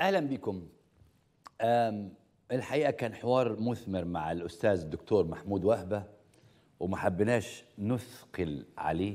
اهلا بكم أم، الحقيقه كان حوار مثمر مع الاستاذ الدكتور محمود وهبه وما حبيناش نثقل عليه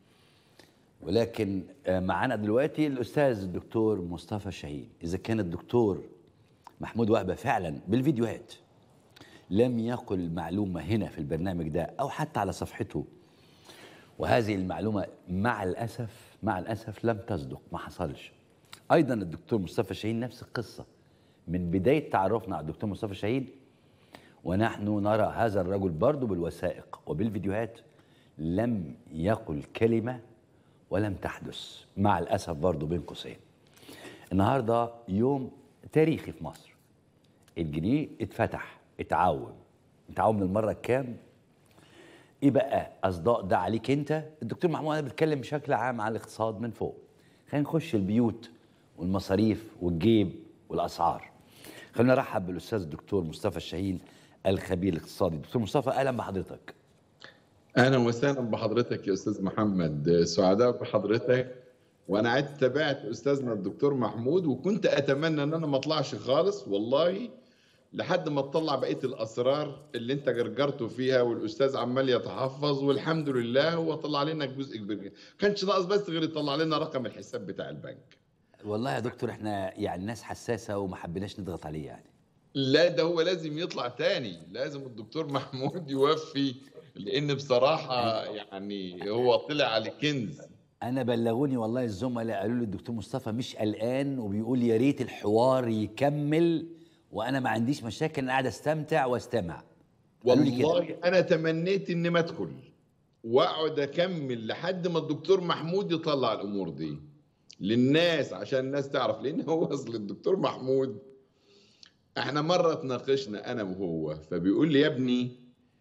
ولكن آه، معانا دلوقتي الاستاذ الدكتور مصطفى شاهين اذا كان الدكتور محمود وهبه فعلا بالفيديوهات لم يقل معلومه هنا في البرنامج ده او حتى على صفحته وهذه المعلومه مع الاسف مع الاسف لم تصدق ما حصلش ايضا الدكتور مصطفى شاهين نفس القصه من بدايه تعرفنا على الدكتور مصطفى شاهين ونحن نرى هذا الرجل برضه بالوثائق وبالفيديوهات لم يقل كلمه ولم تحدث مع الاسف برضه بين قوسين النهارده يوم تاريخي في مصر الجنيه اتفتح اتعوم اتعوم للمره الكام ايه بقى اصداء ده عليك انت الدكتور محمود انا بتكلم بشكل عام على الاقتصاد من فوق خلينا نخش البيوت والمصاريف والجيب والاسعار خلينا نرحب بالاستاذ الدكتور مصطفى الشاهين الخبير الاقتصادي دكتور مصطفى اهلا بحضرتك اهلا وسهلا بحضرتك يا استاذ محمد سعداء بحضرتك وانا عدت تابعت استاذنا الدكتور محمود وكنت اتمنى ان انا ما اطلعش خالص والله لحد ما تطلع بقيه الاسرار اللي انت جرجرته فيها والاستاذ عمال يتحفظ والحمد لله هو طلع لنا جزء كبير كانش ناقص بس غير يطلع لنا رقم الحساب بتاع البنك والله يا دكتور احنا يعني ناس حساسه وما حبيناش نضغط عليه يعني لا ده هو لازم يطلع تاني لازم الدكتور محمود يوفي لان بصراحه يعني هو طلع على كنز انا بلغوني والله الزملاء قالوا لي الدكتور مصطفى مش قلقان وبيقول يا ريت الحوار يكمل وانا ما عنديش مشاكل انا قاعد استمتع واستمع قالوا لي كده. والله انا تمنيت اني ما ادخل واقعد اكمل لحد ما الدكتور محمود يطلع الامور دي للناس عشان الناس تعرف لان هو اصل الدكتور محمود احنا مره اتناقشنا انا وهو فبيقول لي يا ابني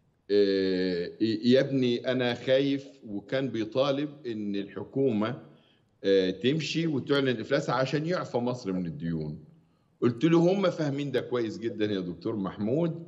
آه، يا ابني انا خايف وكان بيطالب ان الحكومه آه، تمشي وتعلن افلاسها عشان يعفى مصر من الديون قلت له هم فاهمين ده كويس جدا يا دكتور محمود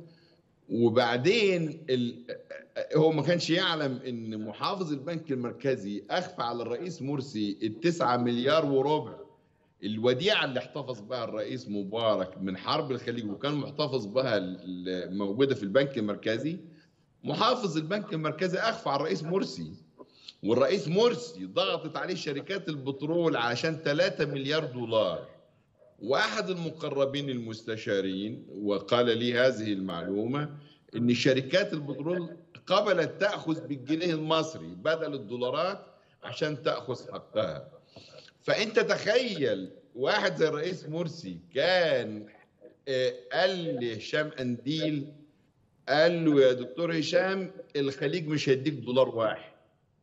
وبعدين ال... هو ما كانش يعلم ان محافظ البنك المركزي اخفى على الرئيس مرسي التسعة مليار وربع الوديعه اللي احتفظ بها الرئيس مبارك من حرب الخليج وكان محتفظ بها ال- موجوده في البنك المركزي محافظ البنك المركزي اخفى على الرئيس مرسي والرئيس مرسي ضغطت عليه شركات البترول عشان 3 مليار دولار واحد المقربين المستشارين وقال لي هذه المعلومه ان شركات البترول قبلت تاخذ بالجنيه المصري بدل الدولارات عشان تاخذ حقها فانت تخيل واحد زي الرئيس مرسي كان آه، قال لهشام انديل قال له يا دكتور هشام الخليج مش هيديك دولار واحد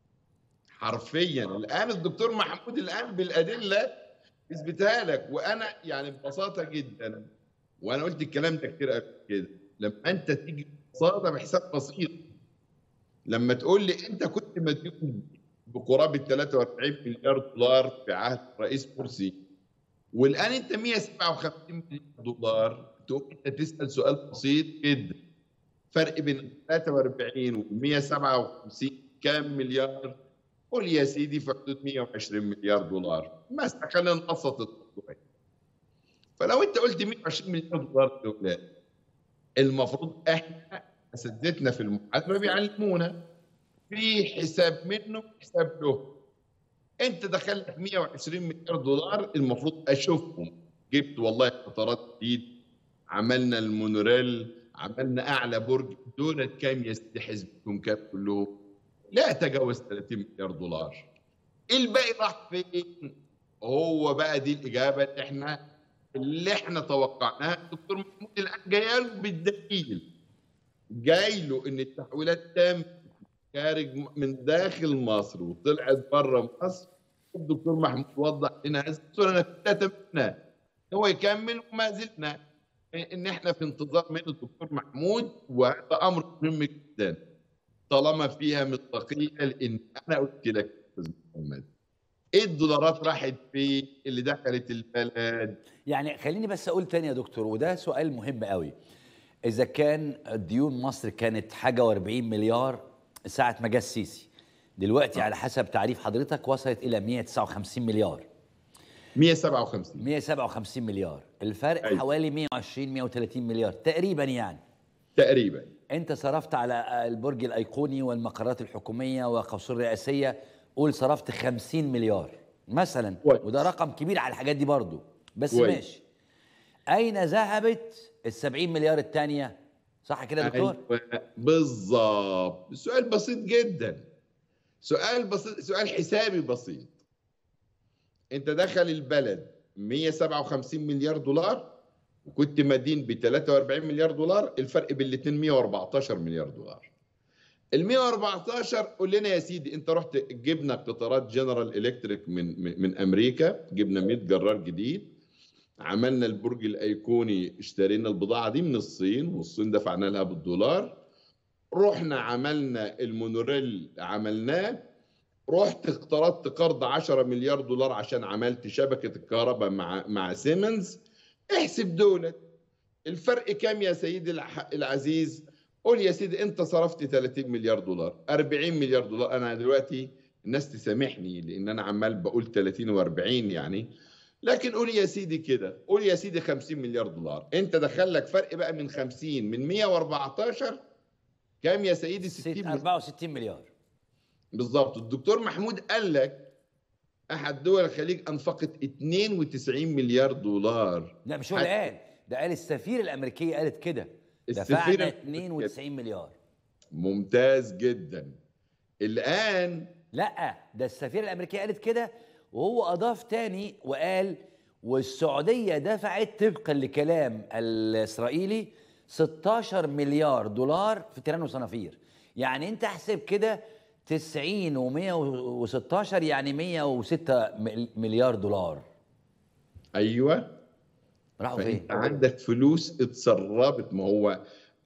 حرفيا الان الدكتور محمود الان بالادله يثبتها لك وانا يعني ببساطه جدا وانا قلت الكلام ده كتير قبل كده لما انت تيجي ببساطه بحساب بسيط لما تقول لي انت كنت مديون بقرابه 43 مليار دولار في عهد الرئيس مرسي والان انت 157 مليار دولار تقوم انت تسال سؤال بسيط جدا فرق بين 43 و 157 كام مليار قول يا سيدي في حدود 120 مليار دولار مثلا خلينا نبسط الموضوع فلو انت قلت 120 مليار دولار دولار المفروض احنا اساتذتنا في المحاسبه بيعلمونا في حساب منه حساب له انت دخلت 120 مليار دولار المفروض اشوفهم جبت والله قطارات جديد عملنا المونوريل عملنا اعلى برج دول كام يستحز بكم كام كلهم لا يتجاوز 30 مليار دولار الباقي راح فين هو بقى دي الاجابه اللي احنا اللي احنا توقعناها الدكتور محمود الان جاي له بالدليل جاي له ان التحويلات تم خارج من داخل مصر وطلعت بره مصر الدكتور محمود وضح لنا هذه الصوره انا كنت اتمنى هو يكمل وما زلنا ان احنا في انتظار من الدكتور محمود وهذا امر مهم جدا طالما فيها مصداقيه لان انا قلت لك يا استاذ محمد ايه الدولارات راحت فين اللي دخلت البلد يعني خليني بس اقول تاني يا دكتور وده سؤال مهم قوي اذا كان ديون مصر كانت حاجه و40 مليار ساعه ما جه السيسي دلوقتي على حسب تعريف حضرتك وصلت الى 159 مليار 157 157 مليار الفرق أيوة. حوالي 120 130 مليار تقريبا يعني تقريبا انت صرفت على البرج الايقوني والمقرات الحكوميه وقصور الرئاسيه قول صرفت 50 مليار مثلا كويس. وده رقم كبير على الحاجات دي برضو بس كويس. ماشي اين ذهبت ال 70 مليار الثانيه صح كده يا دكتور أيوة، بالظبط سؤال بسيط جدا سؤال بسيط سؤال حسابي بسيط انت دخل البلد 157 مليار دولار وكنت مدين ب 43 مليار دولار الفرق بين الاثنين 114 مليار دولار ال 114 قول لنا يا سيدي انت رحت جبنا قطارات جنرال الكتريك من من, من امريكا جبنا 100 جرار جديد عملنا البرج الايقوني اشترينا البضاعه دي من الصين والصين دفعنا لها بالدولار رحنا عملنا المونوريل عملناه رحت اقترضت قرض 10 مليار دولار عشان عملت شبكه الكهرباء مع مع سيمنز احسب دولت الفرق كام يا سيدي الح- العزيز قول يا سيدي انت صرفت 30 مليار دولار 40 مليار دولار انا دلوقتي الناس تسامحني لان انا عمال بقول 30 و40 يعني لكن قول يا سيدي كده قول يا سيدي 50 مليار دولار انت دخل لك فرق بقى من 50 من 114 كام يا سيدي 60 ست- مليار 64 مليار بالظبط الدكتور محمود قال لك احد دول الخليج انفقت 92 مليار دولار لا مش هو اللي قال ده قال السفير الامريكيه قالت كده السفير دفعنا الأمريكي. 92 مليار ممتاز جدا الان لا ده السفير الامريكيه قالت كده وهو اضاف تاني وقال والسعوديه دفعت طبقا لكلام الاسرائيلي 16 مليار دولار في تيران وصنافير يعني انت احسب كده 90 و116 يعني 106 مل- مليار دولار ايوه راحوا فين؟ فانت عندك فلوس اتسربت ما هو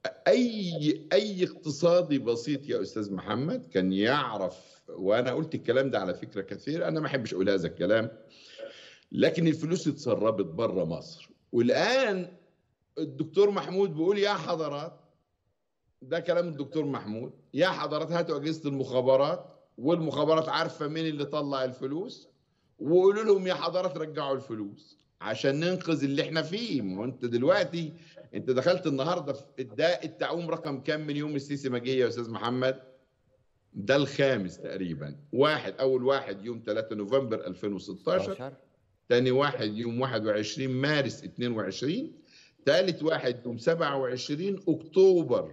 اي اي اقتصادي بسيط يا استاذ محمد كان يعرف وانا قلت الكلام ده على فكره كثير انا ما احبش اقول هذا الكلام لكن الفلوس اتسربت بره مصر والان الدكتور محمود بيقول يا حضرات ده كلام الدكتور محمود يا حضرات هاتوا اجهزه المخابرات والمخابرات عارفه مين اللي طلع الفلوس وقولوا لهم يا حضرات رجعوا الفلوس عشان ننقذ اللي احنا فيه ما هو انت دلوقتي انت دخلت النهارده في ده التعويم رقم كام من يوم السيسي ما جه يا استاذ محمد ده الخامس تقريبا واحد اول واحد يوم 3 نوفمبر 2016 16 تاني واحد يوم 21 مارس 22 ثالث واحد يوم 27 اكتوبر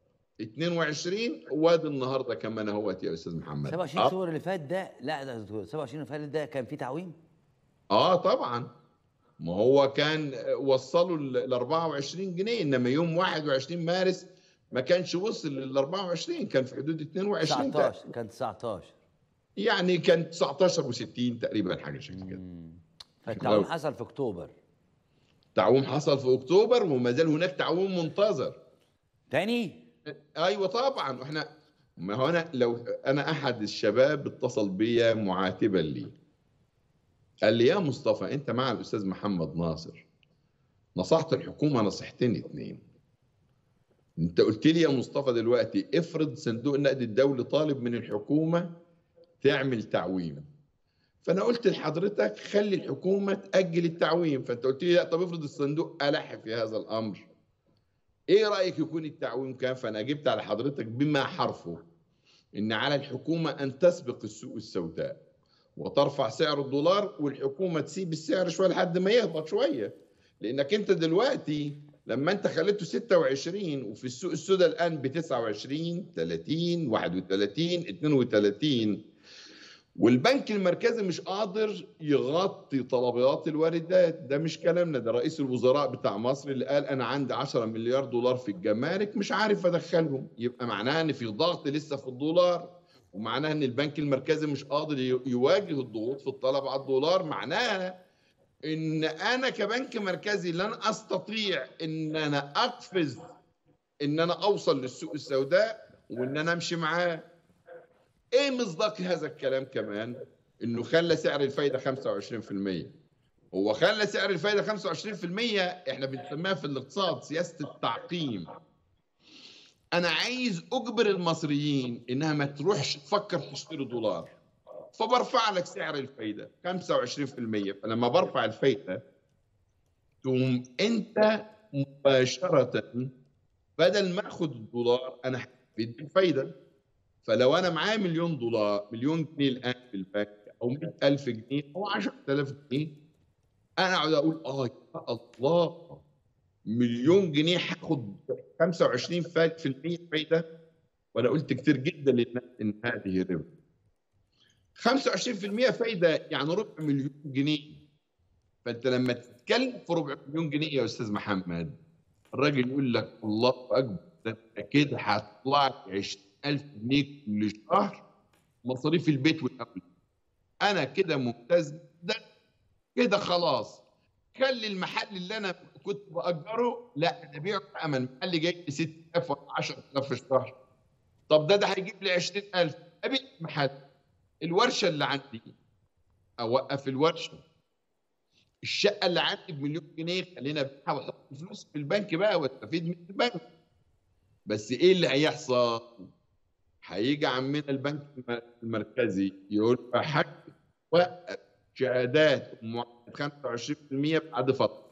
22 وادي النهارده كمان اهوت يا استاذ محمد 27 آه. اكتوبر اللي فات ده لا ده 27 اللي فات ده كان فيه تعويم اه طبعا ما هو كان وصلوا ال 24 جنيه انما يوم 21 مارس ما كانش وصل لل 24 كان في حدود 22 تقريباً. 19 كان 19 يعني كان 19 و60 تقريبا حاجه شكل كده فالتعويم لو- حصل في اكتوبر تعويم حصل في اكتوبر وما زال هناك تعويم منتظر تاني ايوه طبعا واحنا ما هو انا لو انا احد الشباب اتصل بيا معاتبا لي قال لي يا مصطفى انت مع الاستاذ محمد ناصر نصحت الحكومه نصيحتين اتنين انت قلت لي يا مصطفى دلوقتي افرض صندوق النقد الدولي طالب من الحكومه تعمل تعويم فانا قلت لحضرتك خلي الحكومه تاجل التعويم فانت قلت لي لا طب افرض الصندوق الح في هذا الامر ايه رايك يكون التعويم كام فانا جبت على حضرتك بما حرفه ان على الحكومه ان تسبق السوق السوداء وترفع سعر الدولار والحكومه تسيب السعر شويه لحد ما يهبط شويه لانك انت دلوقتي لما انت خليته 26 وفي السوق السوداء الان ب 29 30 31 32 والبنك المركزي مش قادر يغطي طلبات الواردات ده مش كلامنا ده رئيس الوزراء بتاع مصر اللي قال انا عندي 10 مليار دولار في الجمارك مش عارف ادخلهم يبقى معناها ان في ضغط لسه في الدولار ومعناها ان البنك المركزي مش قادر ي- يواجه الضغوط في الطلب على الدولار معناها ان انا كبنك مركزي لن استطيع ان انا اقفز ان انا اوصل للسوق السوداء وان انا امشي معاه ايه مصداق هذا الكلام كمان انه خلى سعر الفايده 25% هو خلى سعر الفايده 25% احنا بنسميها في الاقتصاد سياسه التعقيم انا عايز اجبر المصريين انها ما تروحش تفكر تشتري دولار فبرفع لك سعر الفايده 25% فلما برفع الفايده تقوم انت مباشره بدل ما اخد الدولار انا هستفيد بالفايده فلو انا معايا مليون دولار مليون جنيه الان في البنك او 100000 جنيه او 10000 جنيه انا اقعد اقول اه يا الله مليون جنيه هاخد 25% فايده وانا قلت كتير جدا للناس ان هذه ربا 25% فايده يعني ربع مليون جنيه فانت لما تتكلم في ربع مليون جنيه يا استاذ محمد الراجل يقول لك الله اكبر ده أنت كده هتطلع لي 20000 جنيه كل شهر مصاريف البيت والاولاد انا كده ممتاز جدا كده خلاص خلي المحل اللي انا كنت باجره لا انا ابيعه امل المحل جاي لي 6000 ولا 10000 في الشهر طب ده ده هيجيب لي 20000 ابيع المحل الورشه اللي عندي اوقف الورشه الشقه اللي عندي بمليون جنيه خلينا ابيعها واحط فلوس في البنك بقى واستفيد من البنك بس ايه اللي هيحصل؟ هيجي عمنا البنك المركزي يقول يا حاج وقف شهادات معدل 25% بعد فتره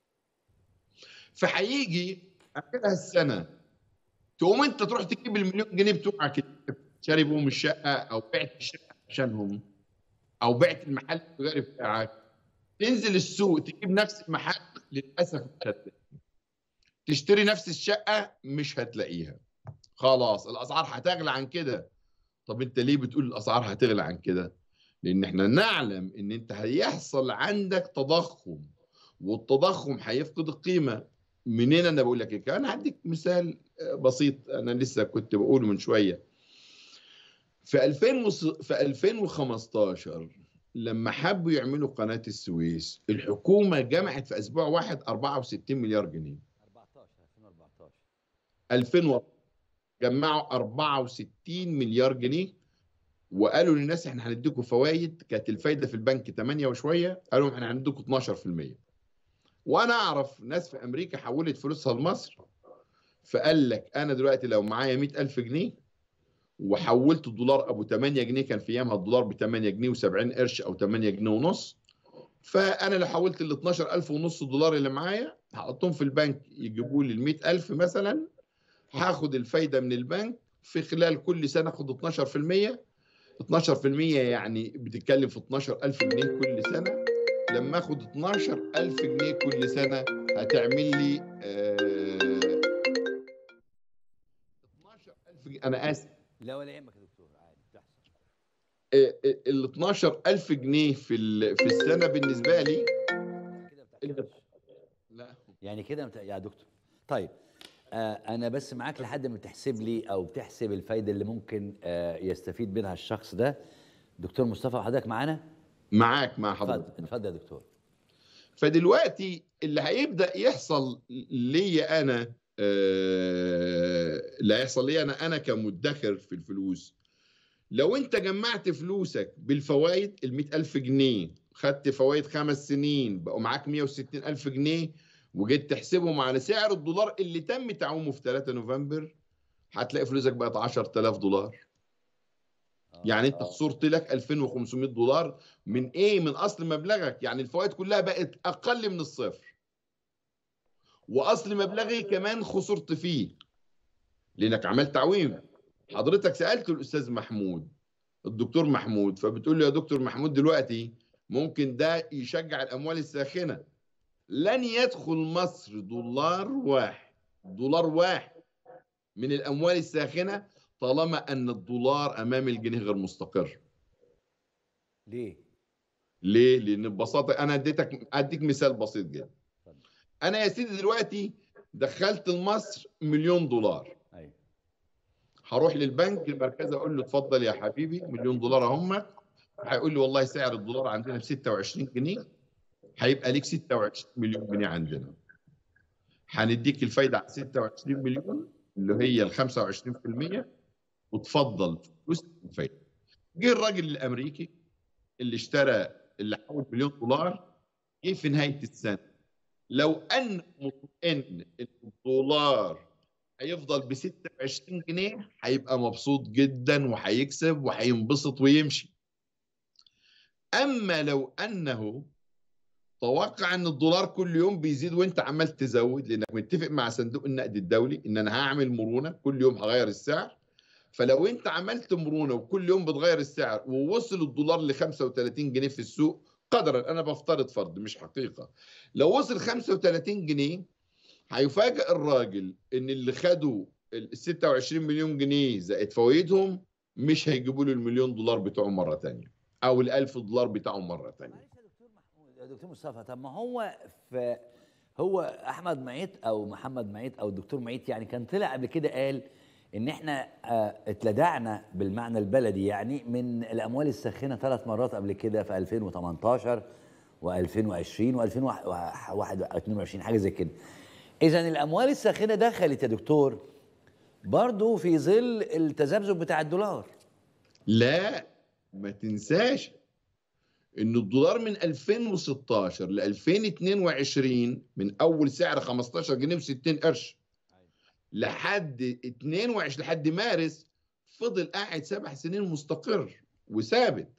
فهيجي اخرها السنه تقوم انت تروح تجيب المليون جنيه بتوعك اللي شاري بهم الشقه او بعت الشقه عشانهم او بعت المحل التجاري بتاعك تنزل السوق تجيب نفس المحل للاسف مش هتلاقيه تشتري نفس الشقه مش هتلاقيها خلاص الاسعار هتغلى عن كده طب انت ليه بتقول الاسعار هتغلى عن كده لان احنا نعلم ان انت هيحصل عندك تضخم والتضخم هيفقد القيمه منين انا بقول لك كده انا هديك مثال بسيط انا لسه كنت بقوله من شويه في 2000 وص... في 2015 لما حبوا يعملوا قناه السويس الحكومه جمعت في اسبوع واحد 64 مليار جنيه 14 2014 2000 و... جمعوا 64 مليار جنيه وقالوا للناس احنا هنديكم فوائد كانت الفايده في البنك 8 وشويه قالوا احنا هنديكم 12% وانا اعرف ناس في امريكا حولت فلوسها لمصر فقال لك انا دلوقتي لو معايا 100000 جنيه وحولت الدولار ابو 8 جنيه كان في ايامها الدولار ب 8 جنيه و70 قرش او 8 جنيه ونص فانا لو حولت ال 12000 ونص دولار اللي معايا هحطهم في البنك يجيبوا لي ال 100000 مثلا هاخد الفايده من البنك في خلال كل سنه اخد 12% 12% يعني بتتكلم في 12000 جنيه كل سنه لما اخد 12000 جنيه كل سنه هتعمل لي آه 12000 جنيه انا اسف لا ولا يهمك يا دكتور عادي بتحصل ال 12000 جنيه في ال- في السنه بالنسبه لي كده بتحصل لا يعني كده مت... يا دكتور طيب آه انا بس معاك لحد ما تحسب لي او بتحسب الفايده اللي ممكن آه يستفيد منها الشخص ده دكتور مصطفى حضرتك معانا معاك مع اتفضل حضرتك اتفضل يا دكتور فدلوقتي اللي هيبدا يحصل ليا انا آه، اللي هيحصل لي انا انا كمدخر في الفلوس لو انت جمعت فلوسك بالفوائد ال 100000 جنيه خدت فوائد خمس سنين بقوا معاك 160000 جنيه وجيت تحسبهم على سعر الدولار اللي تم تعويمه في 3 نوفمبر هتلاقي فلوسك بقت 10000 دولار آه. يعني انت خسرت لك 2500 دولار من ايه من اصل مبلغك يعني الفوائد كلها بقت اقل من الصفر واصل مبلغي كمان خسرت فيه لانك عملت تعويم حضرتك سالت الاستاذ محمود الدكتور محمود فبتقول له يا دكتور محمود دلوقتي ممكن ده يشجع الاموال الساخنه لن يدخل مصر دولار واحد دولار واحد من الاموال الساخنه طالما ان الدولار امام الجنيه غير مستقر ليه ليه؟ لأن ببساطة أنا اديتك أديك مثال بسيط جدا. اتفضل. أنا يا سيدي دلوقتي دخلت لمصر مليون دولار. ايوه هروح للبنك المركزي أقول له اتفضل يا حبيبي مليون دولار أهم هيقول لي والله سعر الدولار عندنا ب 26 جنيه هيبقى ليك 26 مليون جنيه عندنا. هنديك الفايدة على 26 مليون اللي هي ال 25% وتفضل فلوس الفايدة. جه الراجل الأمريكي اللي اشترى اللي حول مليون دولار جه في نهايه السنه لو ان مطمئن ان الدولار هيفضل ب 26 جنيه هيبقى مبسوط جدا وهيكسب وهينبسط ويمشي اما لو انه توقع ان الدولار كل يوم بيزيد وانت عمال تزود لانك متفق مع صندوق النقد الدولي ان انا هعمل مرونه كل يوم هغير السعر فلو انت عملت مرونه وكل يوم بتغير السعر ووصل الدولار ل 35 جنيه في السوق قدرا انا بفترض فرض مش حقيقه لو وصل 35 جنيه هيفاجئ الراجل ان اللي خدوا ال 26 مليون جنيه زائد فوائدهم مش هيجيبوا له المليون دولار بتوعه مره ثانيه او ال 1000 دولار بتاعه مره ثانيه معلش يا دكتور محمود يا دكتور مصطفى طب ما هو في هو احمد معيط او محمد معيط او الدكتور معيط يعني كان طلع قبل كده قال ان احنا آه، اتلدعنا بالمعنى البلدي يعني من الاموال الساخنه ثلاث مرات قبل كده في 2018 و2020 و2022 حاجه زي كده اذا الاموال الساخنه دخلت يا دكتور برضه في ظل التذبذب بتاع الدولار لا ما تنساش ان الدولار من 2016 ل 2022 من اول سعر 15 جنيه و60 قرش لحد 22 لحد مارس فضل قاعد سبع سنين مستقر وثابت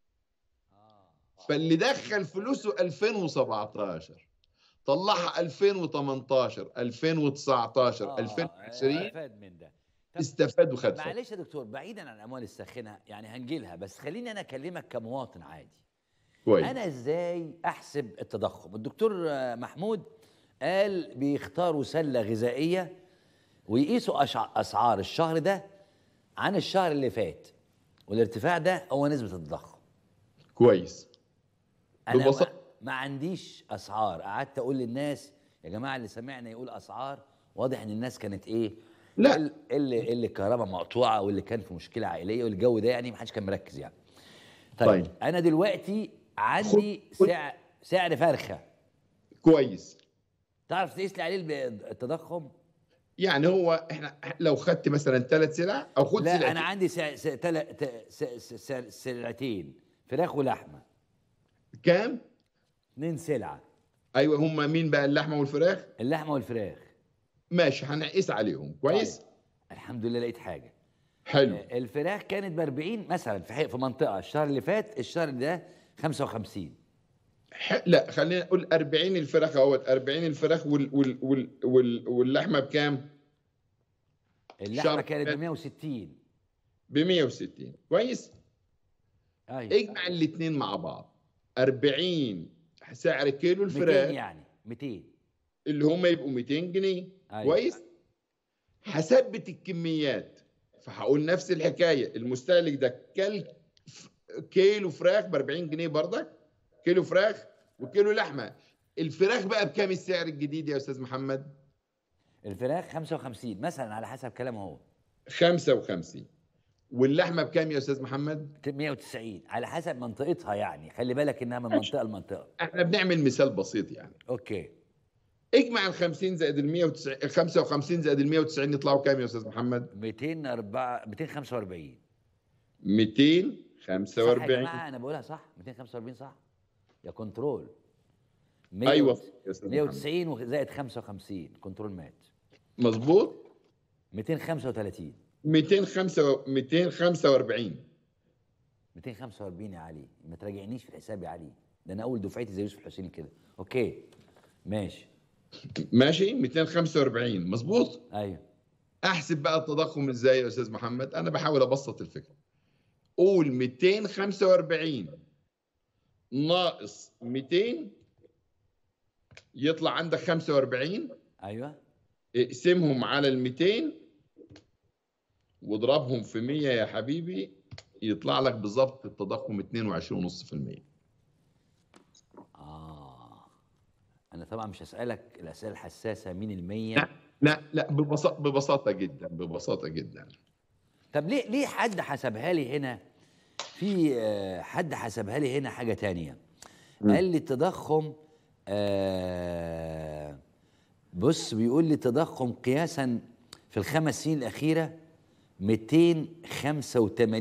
فاللي دخل فلوسه 2017 طلعها 2018 2019 آه، 2020 استفاد من ده طب استفاد وخد فلوس. معلش يا دكتور بعيدا عن الاموال الساخنه يعني هنجيلها بس خليني انا اكلمك كمواطن عادي كويس انا ازاي احسب التضخم الدكتور آه، محمود قال بيختاروا سله غذائيه ويقيسوا أشع- اسعار الشهر ده عن الشهر اللي فات والارتفاع ده هو نسبه التضخم كويس انا ما, ببساطة. ما عنديش اسعار قعدت اقول للناس يا جماعه اللي سمعنا يقول اسعار واضح ان الناس كانت ايه لا. ال- اللي اللي الكهرباء مقطوعه واللي كان في مشكله عائليه والجو ده يعني ما حدش كان مركز يعني طيب, طيب. طيب. انا دلوقتي عندي خد- سعر سعر فرخه كويس تعرف تقيس لي عليه الب- التضخم يعني هو احنا لو خدت مثلا ثلاث سلع او خد لا سلعتين انا عندي سع... س... تل... ت... س... س... س... سلعتين فراخ ولحمه كام؟ اثنين سلعه ايوه هم مين بقى اللحمه والفراخ؟ اللحمه والفراخ ماشي هنقيس عليهم كويس؟ طيب. الحمد لله لقيت حاجه حلو الفراخ كانت ب 40 مثلا في حي- في منطقه الشهر اللي فات الشهر ده 55 ح... لا خلينا نقول 40 الفراخ اهوت 40 الفراخ وال... وال... وال... وال... واللحمه بكام؟ اللحمه شهر كانت ب فات. 160 ب 160 كويس؟ ايوه اجمع الاثنين مع بعض 40 سعر كيلو 200 الفراخ يعني 200 اللي هم يبقوا 200 جنيه أيوة. كويس هثبت الكميات فهقول نفس الحكايه المستهلك ده كل ف- كيلو فراخ ب 40 جنيه برضك كيلو فراخ وكيلو لحمه الفراخ بقى بكام السعر الجديد يا استاذ محمد الفراخ 55 مثلا على حسب كلامه هو 55 واللحمه بكام يا استاذ محمد 190 على حسب منطقتها يعني خلي بالك انها من منطقه لمنطقه احنا بنعمل مثال بسيط يعني اوكي اجمع ال 50 زائد ال 190 ال 55 زائد ال 190 يطلعوا كام يا استاذ محمد 204 245 صح يا 245 جماعه انا بقولها صح 245 صح يا كنترول ايوه يا استاذ محمد 190 زائد 55 كنترول مات مظبوط 235 205 245 245 يا علي ما تراجعنيش في الحساب يا علي ده انا اول دفعتي زي يوسف حسين كده اوكي ماشي ماشي 245 مظبوط ايوه احسب بقى التضخم ازاي يا استاذ محمد انا بحاول ابسط الفكره قول 245 ناقص 200 يطلع عندك 45 ايوه اقسمهم على ال 200 واضربهم في 100 يا حبيبي يطلع لك بالظبط التضخم 22.5% اه انا طبعا مش هسالك الاسئله الحساسه مين المية لا لا لا ببساطه ببساطه جدا ببساطه جدا طب ليه ليه حد حسبها لي هنا في آه، حد حسبها لي هنا حاجه تانية قال لي التضخم آه بص بيقول لي التضخم قياسا في الخمس سنين الاخيره 285%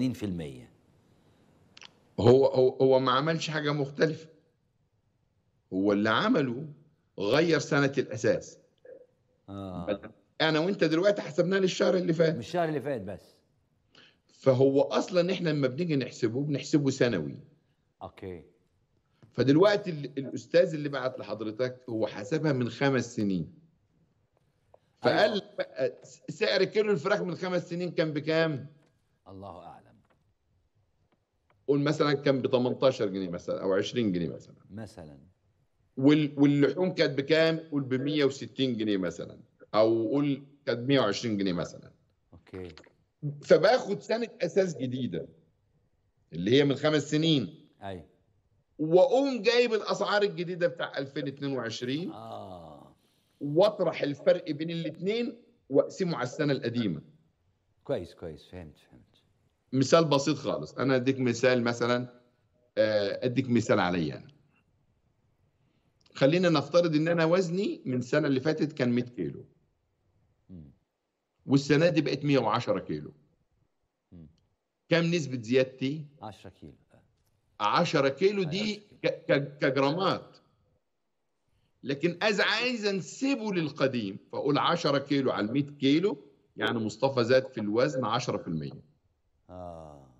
هو هو هو ما عملش حاجه مختلفه هو اللي عمله غير سنه الاساس اه انا وانت دلوقتي حسبناه للشهر اللي فات مش الشهر اللي فات بس فهو اصلا احنا لما بنيجي نحسبه بنحسبه سنوي اوكي فدلوقتي ال- الاستاذ اللي بعت لحضرتك هو حسبها من خمس سنين فقال أيوة. بقى سعر كيلو الفراخ من خمس سنين كان بكام؟ الله اعلم قول مثلا كان ب 18 جنيه مثلا او 20 جنيه مثلا مثلا وال- واللحوم كانت بكام؟ قول ب 160 جنيه مثلا او قول كانت 120 جنيه مثلا اوكي فباخد سنه اساس جديده اللي هي من خمس سنين اي واقوم جايب الاسعار الجديده بتاع 2022 اه واطرح الفرق بين الاثنين واقسمه على السنه القديمه كويس كويس فهمت فهمت مثال بسيط خالص انا اديك مثال مثلا آه، اديك مثال عليا انا خلينا نفترض ان انا وزني من السنه اللي فاتت كان 100 كيلو مم. والسنه دي بقت 110 كيلو مم. كم نسبه زيادتي 10 كيلو 10 كيلو دي 10 ك- ك- كجرامات لكن اذا عايز انسبه للقديم فاقول 10 كيلو على 100 كيلو يعني مصطفى زاد في الوزن 10% اه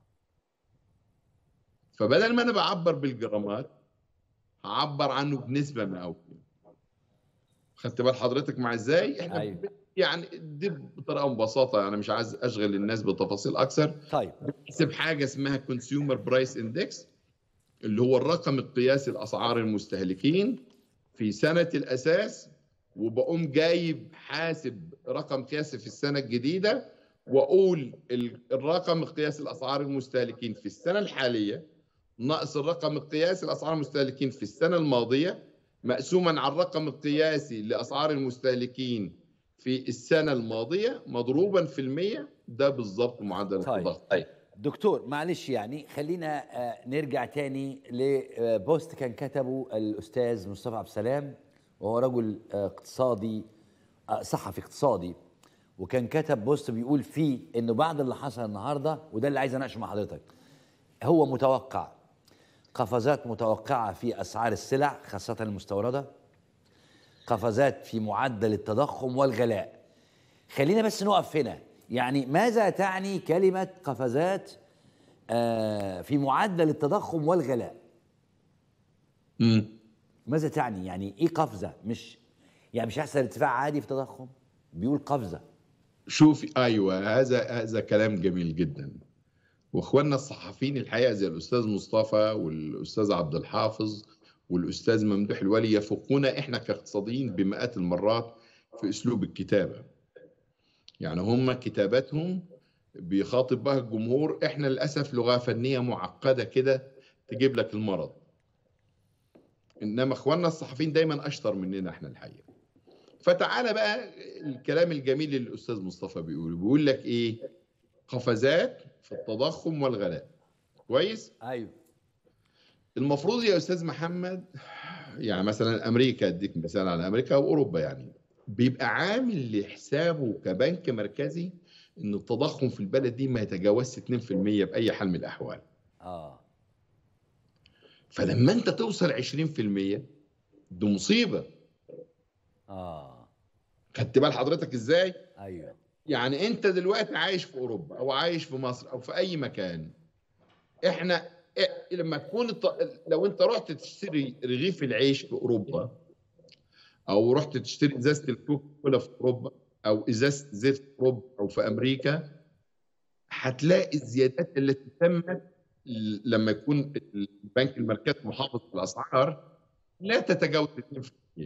فبدل ما انا بعبر بالجرامات هعبر عنه بنسبه مئويه خدت بال حضرتك مع ازاي احنا أيوة. يعني دي بطريقه مبسطه انا مش عايز اشغل الناس بتفاصيل اكثر طيب بنحسب حاجه اسمها كونسيومر برايس اندكس اللي هو الرقم القياسي لاسعار المستهلكين في سنه الاساس وبقوم جايب حاسب رقم قياسي في السنه الجديده واقول ال- الرقم القياسي لاسعار المستهلكين في السنه الحاليه ناقص الرقم القياسي لاسعار المستهلكين في السنه الماضيه مقسوما على الرقم القياسي لاسعار المستهلكين في السنه الماضيه مضروبا في المية ده بالظبط معدل طيب. التضخم طيب. دكتور معلش يعني خلينا آه، نرجع تاني لبوست كان كتبه الاستاذ مصطفى عبد السلام وهو رجل آه، اقتصادي آه، صحفي اقتصادي وكان كتب بوست بيقول فيه انه بعد اللي حصل النهارده وده اللي عايز اناقشه مع حضرتك هو متوقع قفزات متوقعه في اسعار السلع خاصه المستورده قفزات في معدل التضخم والغلاء خلينا بس نقف هنا يعني ماذا تعني كلمة قفزات آه، في معدل التضخم والغلاء مم. ماذا تعني يعني ايه قفزة مش يعني مش هيحصل ارتفاع عادي في التضخم بيقول قفزة شوف ايوه هذا هذا كلام جميل جدا واخواننا الصحفيين الحقيقه زي الاستاذ مصطفى والاستاذ عبد الحافظ والاستاذ ممدوح الولي يفوقونا احنا كاقتصاديين بمئات المرات في اسلوب الكتابه يعني هم كتاباتهم بيخاطب بها الجمهور احنا للاسف لغه فنيه معقده كده تجيب لك المرض انما اخواننا الصحفيين دايما اشطر مننا احنا الحقيقه فتعالى بقى الكلام الجميل اللي الاستاذ مصطفى بيقوله بيقول لك ايه قفزات في التضخم والغلاء كويس ايوه المفروض يا استاذ محمد يعني مثلا امريكا اديك مثال على امريكا واوروبا يعني بيبقى عامل لحسابه كبنك مركزي ان التضخم في البلد دي ما يتجاوزش 2% باي حال من الاحوال اه فلما انت توصل 20% دي مصيبه اه خدت بال حضرتك ازاي ايوه يعني انت دلوقتي عايش في اوروبا او عايش في مصر او في اي مكان احنا إيه لما تكون الط... لو انت رحت تشتري رغيف العيش في اوروبا او رحت تشتري ازازه الكوكا في اوروبا او ازازه زيت في اوروبا او في امريكا هتلاقي الزيادات التي تمت لما يكون البنك المركزي محافظ على الاسعار لا تتجاوز 2%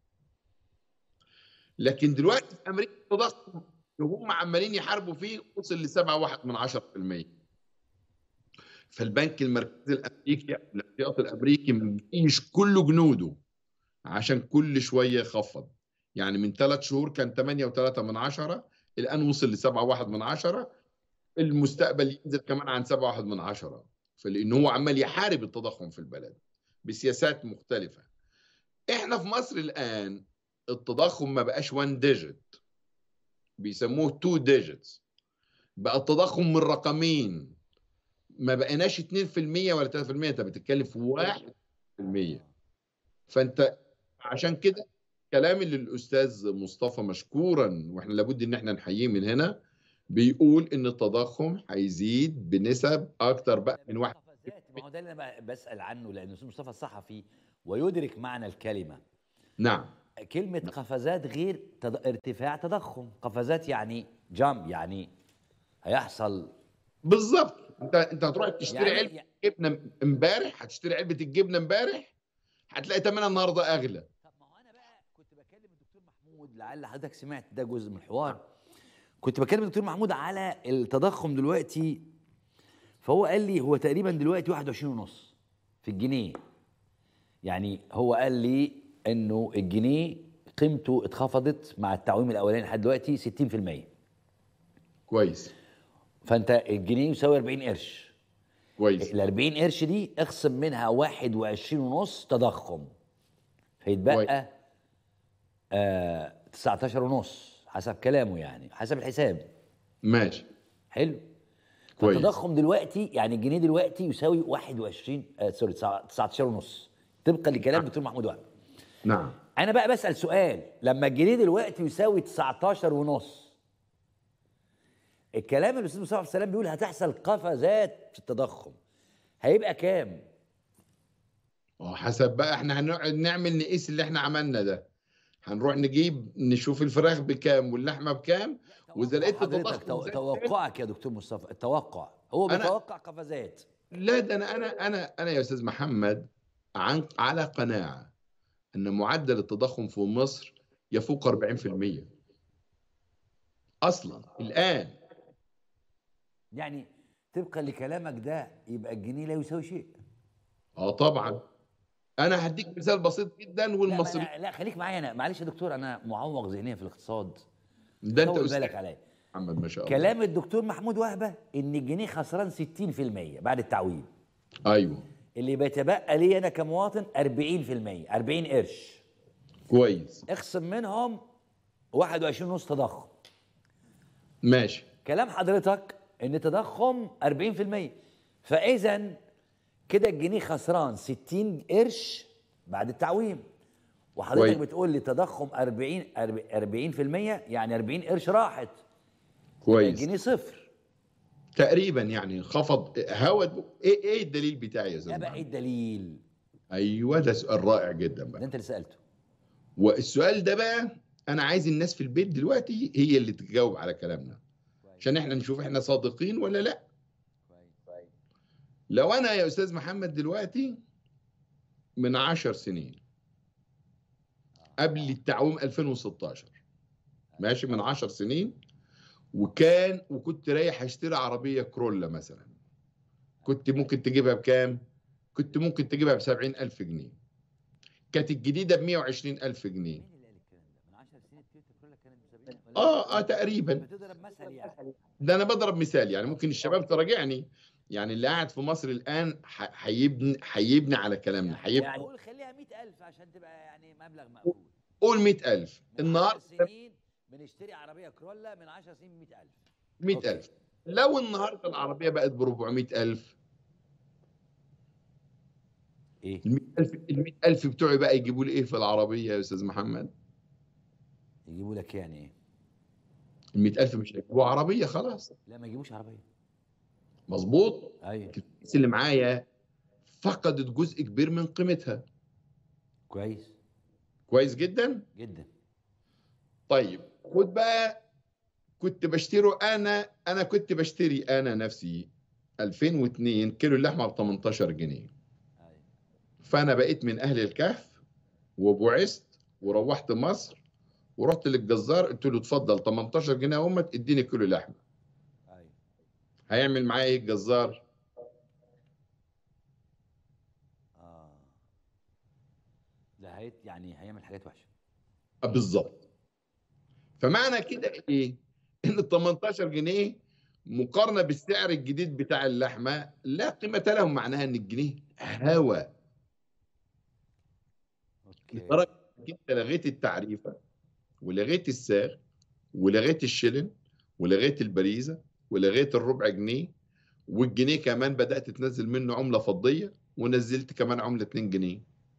لكن دلوقتي في امريكا التضخم اللي هم عمالين يحاربوا فيه وصل ل 7.1 من 10% فالبنك المركزي الامريكي الاحتياطي الامريكي مجيش كل جنوده عشان كل شويه يخفض يعني من ثلاث شهور كان 8.3 من 10 الان وصل ل 7.1 من 10 المستقبل ينزل كمان عن 7.1 من 10 فلان هو عمال يحارب التضخم في البلد بسياسات مختلفه احنا في مصر الان التضخم ما بقاش 1 ديجيت بيسموه 2 ديجيتس بقى التضخم من رقمين ما بقيناش 2% ولا 3% انت بتتكلم في 1% فانت عشان كده كلام اللي الاستاذ مصطفى مشكورا واحنا لابد ان احنا نحييه من هنا بيقول ان التضخم هيزيد بنسب اكتر بقى من 1 قفزات ما هو ده اللي انا ب- بسال عنه لان الاستاذ مصطفى صحفي ويدرك معنى الكلمه نعم كلمه قفزات غير تض... ارتفاع تضخم قفزات يعني جامب يعني هيحصل بالظبط انت انت هتروح تشتري يعني- علبه جبنه امبارح هتشتري علبه الجبنه امبارح هتلاقي ثمنها النهارده اغلى طب ما هو انا بقى كنت بكلم الدكتور محمود لعل حضرتك سمعت ده جزء من الحوار كنت بكلم الدكتور محمود على التضخم دلوقتي فهو قال لي هو تقريبا دلوقتي 21 ونص في الجنيه يعني هو قال لي انه الجنيه قيمته اتخفضت مع التعويم الاولاني لحد دلوقتي 60% كويس فانت الجنيه يساوي 40 قرش كويس ال 40 قرش دي اخصم منها 21 ونص تضخم فيتبقى كويس. آه 19 ونص حسب كلامه يعني حسب الحساب ماشي حلو كويس. فالتضخم دلوقتي يعني الجنيه دلوقتي يساوي 21 آه سوري 19 ونص طبقا لكلام الدكتور محمود وهب نعم انا بقى بسال سؤال لما الجنيه دلوقتي يساوي 19 ونص الكلام اللي الاستاذ مصطفى عبد السلام بيقول هتحصل قفزات في التضخم هيبقى كام اه حسب بقى احنا هنقعد نعمل نقيس اللي احنا عملنا ده هنروح نجيب نشوف الفراخ بكام واللحمه بكام واذا لقيت حضرتك التضخم تو- زاد توقعك يا دكتور مصطفى التوقع هو أنا- بيتوقع قفزات لا ده انا انا انا انا يا استاذ محمد عن على قناعه ان معدل التضخم في مصر يفوق 40% اصلا الان يعني طبقا لكلامك ده يبقى الجنيه لا يساوي شيء اه طبعا انا هديك مثال بسيط جدا لا, والمصري لا, لا خليك معايا انا معلش يا دكتور انا معوق ذهنيا في الاقتصاد ده انت طول استاذ بالك عليا محمد ما شاء الله كلام الدكتور محمود وهبه ان الجنيه خسران 60% بعد التعويم ايوه اللي بيتبقى لي انا كمواطن 40% 40 قرش كويس اخصم منهم 21 ونص تضخم ماشي كلام حضرتك ان تضخم 40% فاذا كده الجنيه خسران 60 قرش بعد التعويم وحضرتك كويس. بتقول لي تضخم 40 40% يعني 40 قرش راحت كويس الجنيه صفر تقريبا يعني خفض هوا ايه ايه الدليل بتاعي يا ده استاذ بقى ايه محمد؟ الدليل ايوه ده سؤال رائع جدا ده بقى انت اللي سالته والسؤال ده بقى انا عايز الناس في البيت دلوقتي هي اللي تجاوب على كلامنا عشان احنا نشوف احنا صادقين ولا لا لو انا يا استاذ محمد دلوقتي من عشر سنين قبل التعويم 2016 ماشي من عشر سنين وكان وكنت رايح اشتري عربية كرولا مثلا كنت ممكن تجيبها بكام؟ كنت ممكن تجيبها ب 70000 جنيه كانت الجديدة ب 120000 جنيه مين اللي قال الكلام ده من 10 سنين تويوتا كرولا كانت ب 70 ولا اه اه تقريبا بتضرب مثل يعني ده انا بضرب مثال يعني ممكن الشباب تراجعني يعني اللي قاعد في مصر الان ح- هيبني هيبني على كلامنا يعني هيبني قول خليها 100000 عشان تبقى يعني مبلغ مقبول قول 100000 من النهارده 10 سنين بنشتري عربيه كرولا من 10 سنين 100000 100000 لو النهارده العربيه بقت ب 400000 ايه ال 100000 ال 100000 بتوعي بقى يجيبوا لي ايه في العربيه يا استاذ محمد؟ يجيبوا لك يعني ايه ال 100000 مش هيجيبوا عربيه خلاص لا ما يجيبوش عربيه مظبوط ايوه الفلوس اللي معايا فقدت جزء كبير من قيمتها كويس كويس جدا جدا طيب خد بقى كنت بشتري انا انا كنت بشتري انا نفسي 2002 كيلو اللحمه ب 18 جنيه ايوه فانا بقيت من اهل الكهف وبعثت وروحت مصر ورحت للجزار قلت له اتفضل 18 جنيه يا امك اديني كيلو لحمه ايوه هيعمل معايا ايه الجزار اه لا هيت يعني هيعمل حاجات وحشه آه، بالظبط فمعنى كده ايه ان ال 18 جنيه مقارنه بالسعر الجديد بتاع اللحمه لا قيمه لهم معناها ان الجنيه هوا اوكي لدرجه انك انت لغيت التعريفه ولغيت السعر ولغيت الشلن ولغيت البريزه ولغيت الربع جنيه والجنيه كمان بدات تنزل منه عمله فضيه ونزلت كمان عمله 2 جنيه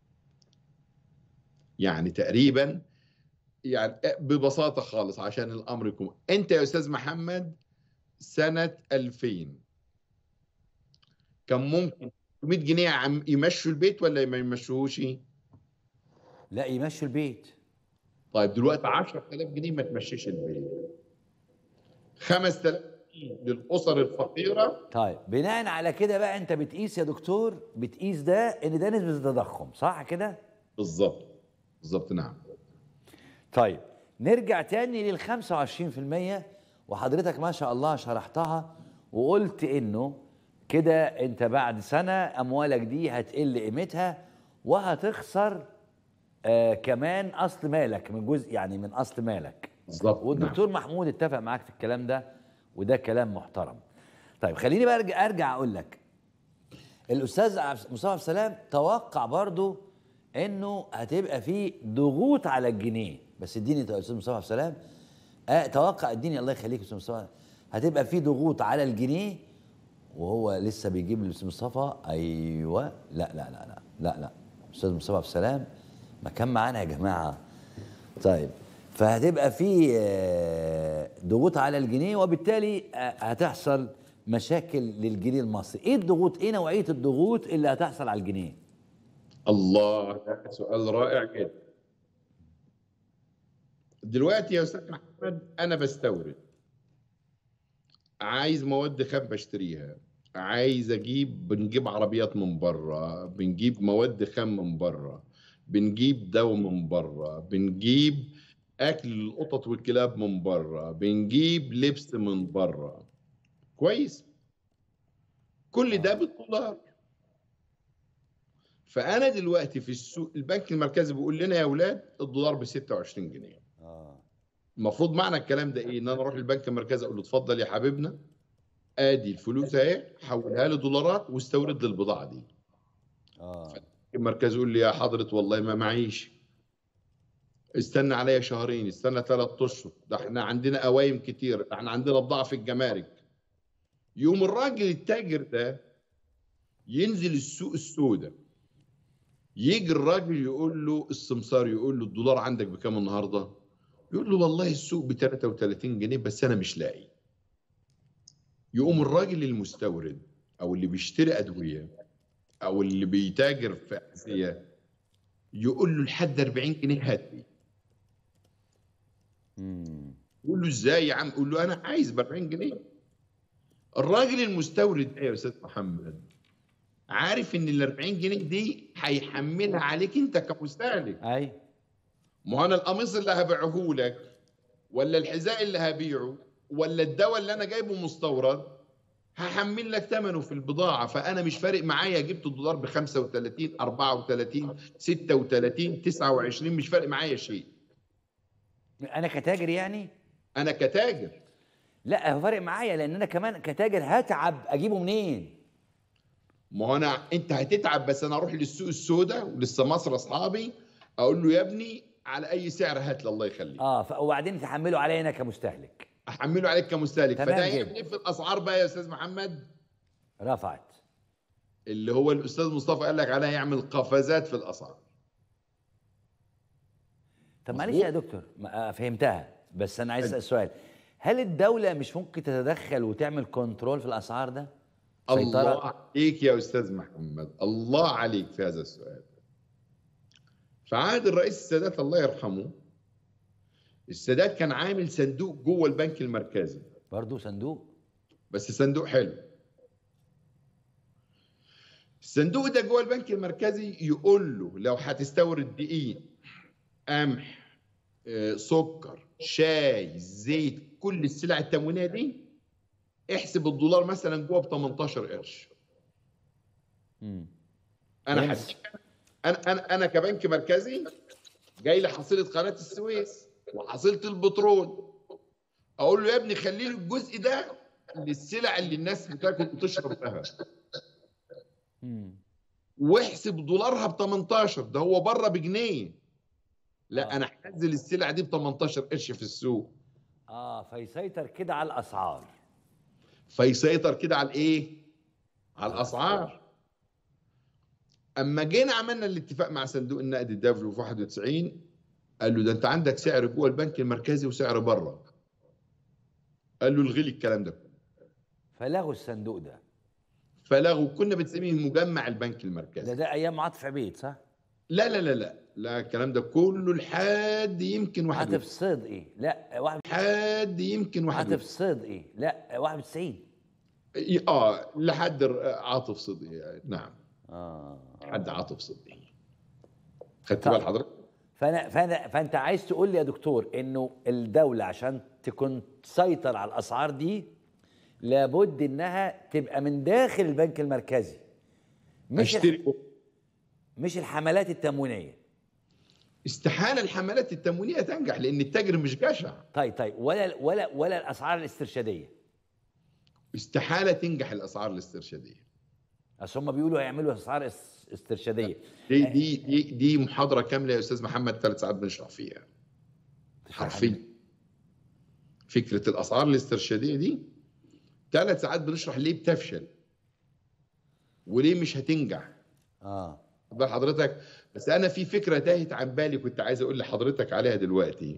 يعني تقريبا يعني ببساطه خالص عشان الامر يكون انت يا استاذ محمد سنه 2000 كان ممكن 100 جنيه عم يمشوا البيت ولا ما يمشوهوش لا يمشوا البيت طيب دلوقتي 10000 جنيه ما تمشيش البيت 5000 جنيه للاسر الفقيره طيب بناء على كده بقى انت بتقيس يا دكتور بتقيس ده ان ده نسبه التضخم صح كده بالظبط بالظبط نعم طيب نرجع تاني لل 25% وحضرتك ما شاء الله شرحتها وقلت انه كده انت بعد سنه اموالك دي هتقل قيمتها وهتخسر آه كمان اصل مالك من جزء يعني من اصل مالك بالظبط والدكتور محمود اتفق معاك في الكلام ده وده كلام محترم طيب خليني بقى ارجع, أرجع اقول لك الاستاذ عبد- مصطفى عبد السلام توقع برضو انه هتبقى في ضغوط على الجنيه بس اديني يا استاذ مصطفى عبد السلام أه توقع اديني الله يخليك يا استاذ مصطفى هتبقى في ضغوط على الجنيه وهو لسه بيجيب الاستاذ مصطفى ايوه لا لا لا لا لا لا استاذ مصطفى عبد السلام ما كان معانا يا جماعه طيب فهتبقى في آه، ضغوط على الجنيه وبالتالي آه، هتحصل مشاكل للجنيه المصري ايه الضغوط ايه نوعيه الضغوط اللي هتحصل على الجنيه الله ده سؤال رائع جدا دلوقتي يا استاذ محمد انا بستورد عايز مواد خام بشتريها عايز اجيب بنجيب عربيات من بره بنجيب مواد خام من بره بنجيب دواء من بره بنجيب اكل للقطط والكلاب من بره بنجيب لبس من بره كويس كل ده بالدولار فانا دلوقتي في السوق البنك المركزي بيقول لنا يا اولاد الدولار ب 26 جنيه اه المفروض معنى الكلام ده ايه ان انا اروح البنك المركزي اقول له اتفضل يا حبيبنا ادي الفلوس اهي حولها لي دولارات واستورد لي البضاعه دي اه المركز يقول لي يا حضرة والله ما معيش استنى عليا شهرين استنى ثلاث اشهر ده احنا عندنا قوايم كتير ده احنا عندنا بضاعه في الجمارك يوم الراجل التاجر ده ينزل السوق السوداء يجي الراجل يقول له السمسار يقول له الدولار عندك بكام النهارده يقول له والله السوق ب 33 جنيه بس انا مش لاقي يقوم الراجل المستورد او اللي بيشتري ادويه او اللي بيتاجر في احذيه يقول له لحد 40 جنيه هات لي مم. يقول له ازاي يا عم يقول له انا عايز ب 40 جنيه الراجل المستورد ايه يا استاذ محمد عارف ان ال 40 جنيه دي هيحملها عليك انت كمستهلك اي ما انا القميص اللي هبيعه لك ولا الحذاء اللي هبيعه ولا الدواء اللي انا جايبه مستورد هحمل لك ثمنه في البضاعه فانا مش فارق معايا جبت الدولار ب 35 34 36 29 مش فارق معايا شيء انا كتاجر يعني انا كتاجر لا هو فارق معايا لان انا كمان كتاجر هتعب اجيبه منين ما هو انا انت هتتعب بس انا اروح للسوق السوداء وللسماسرة اصحابي اقول له يا ابني على اي سعر هات لي الله يخليك اه ف- وبعدين تحمله عليا انا كمستهلك احمله عليك كمستهلك تمام فده جدا. يعمل ايه في الاسعار بقى يا استاذ محمد رفعت اللي هو الاستاذ مصطفى قال لك عليها يعمل قفزات في الاسعار طب مظبوط. معلش يا دكتور ما- آه، فهمتها بس انا عايز اسال سؤال هل الدوله مش ممكن تتدخل وتعمل كنترول في الاسعار ده الله سيطرة؟ عليك يا استاذ محمد الله عليك في هذا السؤال في عهد الرئيس السادات الله يرحمه السادات كان عامل صندوق جوه البنك المركزي برضو صندوق بس صندوق حلو الصندوق ده جوه البنك المركزي يقول له لو هتستورد دقيق قمح آه، سكر شاي زيت كل السلع التموينيه دي احسب الدولار مثلا جوه ب 18 قرش مم. انا يمس. حسيت انا انا انا كبنك مركزي جاي لي حصيله قناه السويس وحصيله البترول اقول له يا ابني خلي لي الجزء ده للسلع اللي الناس بتاكل وتشرب بها مم. واحسب دولارها ب 18 ده هو بره بجنيه لا آه. انا هنزل السلع دي ب 18 قرش في السوق اه فيسيطر كده على الاسعار فيسيطر كده على الايه؟ على الاسعار اما جينا عملنا الاتفاق مع صندوق النقد الدولي في 91 قال له ده انت عندك سعر جوه البنك المركزي وسعر بره قال له الغي لي الكلام ده فلغوا الصندوق ده فلغوا كنا بنسميه مجمع البنك ده المركزي ده ايام عاطف عبيد صح؟ لا لا لا لا لا الكلام ده كله لحد يمكن واحد عاطف صدقي لا واحد لحد يمكن واحد عاطف صدقي لا 91 اه لحد ر- عاطف صدقي نعم اه لحد عاطف صدقي خدت طيب. بال حضرتك؟ فانا فانا فانت عايز تقول لي يا دكتور انه الدوله عشان تكون تسيطر على الاسعار دي لابد انها تبقى من داخل البنك المركزي مش الح... اشتري مش الحملات التموينيه استحاله الحملات التموينيه تنجح لان التاجر مش جشع طيب طيب ولا ولا ولا الاسعار الاسترشاديه استحاله تنجح الاسعار الاسترشاديه اصل هم بيقولوا هيعملوا اسعار اس- استرشاديه دي دي دي, دي محاضره كامله يا استاذ محمد ثلاث ساعات بنشرح فيها حرفيا فكره الاسعار الاسترشاديه دي ثلاث ساعات بنشرح ليه بتفشل وليه مش هتنجح اه خد بال حضرتك بس انا في فكره تاهت عن بالي كنت عايز اقول لحضرتك عليها دلوقتي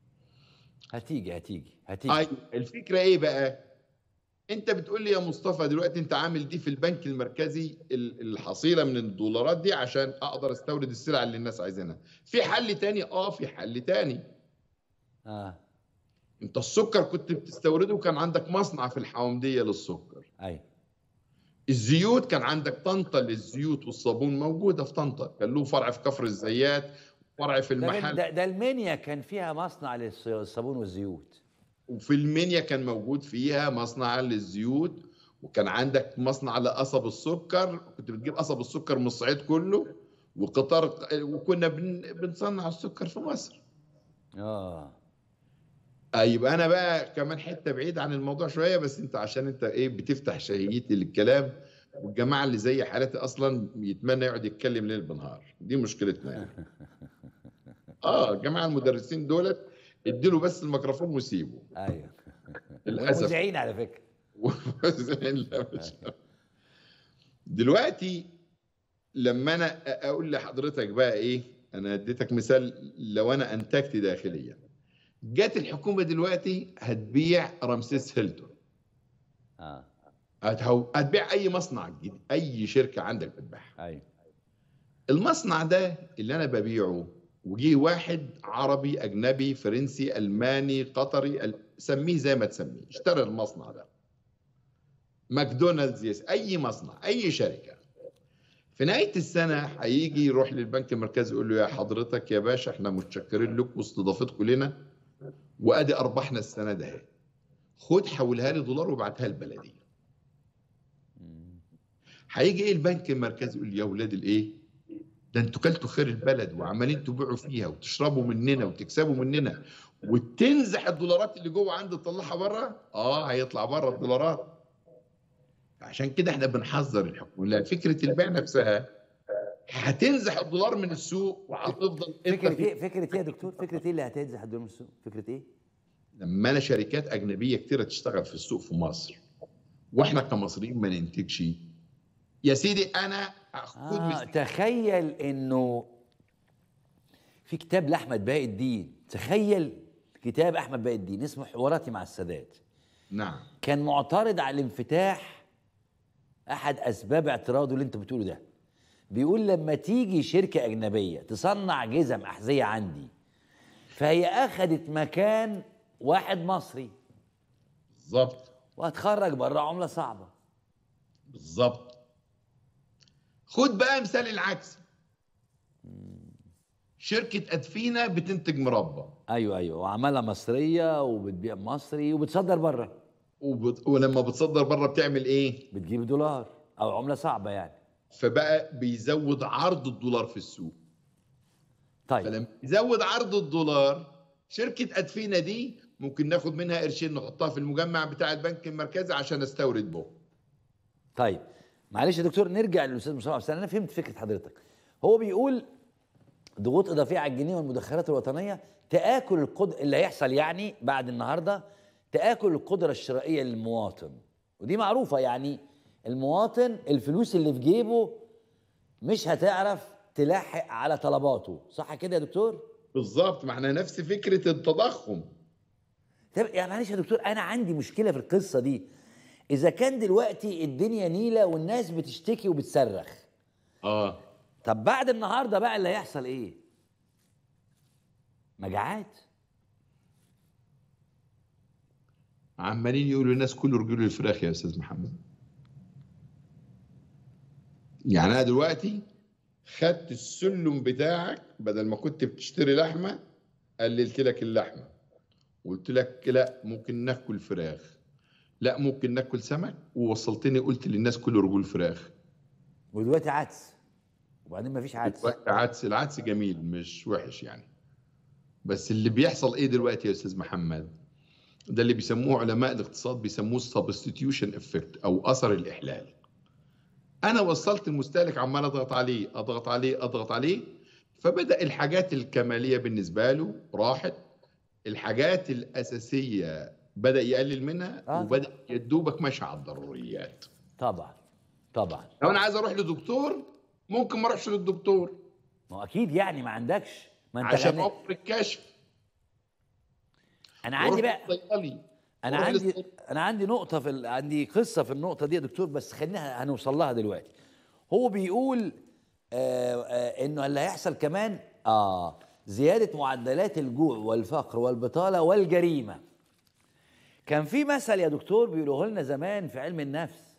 هتيجي هتيجي هتيجي ايوه الفكره ايه بقى انت بتقول لي يا مصطفى دلوقتي انت عامل دي في البنك المركزي ال- الحصيله من الدولارات دي عشان اقدر استورد السلع اللي الناس عايزينها في حل تاني اه في حل تاني اه انت السكر كنت بتستورده وكان عندك مصنع في الحومديه للسكر ايوه الزيوت كان عندك طنطا للزيوت والصابون موجوده في طنطا كان له فرع في كفر الزيات فرع في ده, من- المحل ده, ده المنيا كان فيها مصنع للصابون والزيوت وفي المنيا كان موجود فيها مصنع للزيوت وكان عندك مصنع لقصب السكر كنت بتجيب قصب السكر من الصعيد كله وقطار وكنا بن... بنصنع السكر في مصر اه آه، يبقى انا بقى كمان حته بعيد عن الموضوع شويه بس انت عشان انت ايه بتفتح شهيتي للكلام والجماعه اللي زي حالتي اصلا يتمنى يقعد يتكلم ليل بنهار دي مشكلتنا يعني اه الجماعه المدرسين دولت اديله بس الميكروفون وسيبه ايوه للاسف مذيعين على فكره وزين لا مش دلوقتي لما انا اقول لحضرتك بقى ايه انا اديتك مثال لو انا انتجت داخليا جت الحكومه دلوقتي هتبيع رمسيس هيلتون اه هتهو- هتبيع اي مصنع جديد اي شركه عندك بتبيعها ايوه المصنع ده اللي انا ببيعه وجي واحد عربي اجنبي فرنسي الماني قطري ال- سميه زي ما تسميه اشترى المصنع ده ماكدونالدز يس اي مصنع اي شركه في نهايه السنه هيجي يروح للبنك المركزي يقول له يا حضرتك يا باشا احنا متشكرين لك واستضافتكم لنا وادي ارباحنا السنه ده اهي. خد حولها لي دولار وابعتها البلديه مم. هيجي ايه البنك المركزي يقول يا اولاد الايه ده انتوا كلتوا خير البلد وعمالين تبيعوا فيها وتشربوا مننا وتكسبوا مننا وتنزح الدولارات اللي جوه عندي تطلعها بره اه هيطلع بره الدولارات عشان كده احنا بنحذر الحكومه لا فكره البيع نفسها هتنزح الدولار من السوق وهتفضل انت فكره في- ايه فكره ايه يا دكتور فكره ايه اللي هتنزح الدول من السوق فكره ايه لما انا شركات اجنبيه كتيره تشتغل في السوق في مصر واحنا كمصريين ما ننتجش يا سيدي انا خد آه مثال تخيل انه في كتاب لاحمد باقي الدين تخيل كتاب احمد باقي الدين اسمه حواراتي مع السادات نعم كان معترض على الانفتاح احد اسباب اعتراضه اللي انت بتقوله ده بيقول لما تيجي شركه اجنبيه تصنع جزم احذيه عندي فهي اخذت مكان واحد مصري بالظبط وهتخرج بره عمله صعبه بالظبط خد بقى مثال العكس شركة أدفينا بتنتج مربى ايوه ايوه وعماله مصريه وبتبيع مصري وبتصدر بره وبت... ولما بتصدر بره بتعمل إيه؟ بتجيب دولار او عمله صعبه يعني فبقى بيزود عرض الدولار في السوق طيب فلما يزود عرض الدولار شركة أدفينا دي ممكن ناخد منها قرشين نحطها في المجمع بتاع البنك المركزي عشان استورد به طيب معلش يا دكتور نرجع للاستاذ مصطفى عبد السلام انا فهمت فكره حضرتك هو بيقول ضغوط اضافيه على الجنيه والمدخرات الوطنيه تاكل القدر اللي هيحصل يعني بعد النهارده تاكل القدره الشرائيه للمواطن ودي معروفه يعني المواطن الفلوس اللي في جيبه مش هتعرف تلاحق على طلباته صح كده يا دكتور بالظبط ما احنا نفس فكرة التضخم طب يعني معلش يا دكتور انا عندي مشكله في القصه دي اذا كان دلوقتي الدنيا نيله والناس بتشتكي وبتصرخ اه طب بعد النهارده بقى اللي هيحصل ايه مجاعات عمالين يقولوا الناس كله رجول الفراخ يا استاذ محمد يعني انا دلوقتي خدت السلم بتاعك بدل ما كنت بتشتري لحمه قللت لك اللحمه قلت لك لا ممكن ناكل فراخ لا ممكن ناكل سمك ووصلتني قلت للناس كله رجول فراخ ودلوقتي عدس وبعدين مفيش عدس دلوقتي عدس العدس جميل مش وحش يعني بس اللي بيحصل ايه دلوقتي يا استاذ محمد ده اللي بيسموه علماء الاقتصاد بيسموه السبستيتيوشن افكت او اثر الاحلال انا وصلت المستهلك عمال اضغط عليه اضغط عليه اضغط عليه فبدا الحاجات الكماليه بالنسبه له راحت الحاجات الاساسيه بدا يقلل منها آه. وبدا يدوبك ماشي على الضروريات طبعا طبعا لو انا عايز اروح لدكتور ممكن ما اروحش للدكتور ما هو اكيد يعني ما عندكش ما انت عشان غني. اوفر الكشف انا عندي وأروح بقى للصيدلي انا وأروح عندي للصيدلي. انا عندي نقطه في ال... عندي قصه في النقطه دي يا دكتور بس خلينا هنوصل لها دلوقتي هو بيقول آه آه انه اللي هيحصل كمان اه زياده معدلات الجوع والفقر والبطاله والجريمه كان في مثل يا دكتور بيقولوه لنا زمان في علم النفس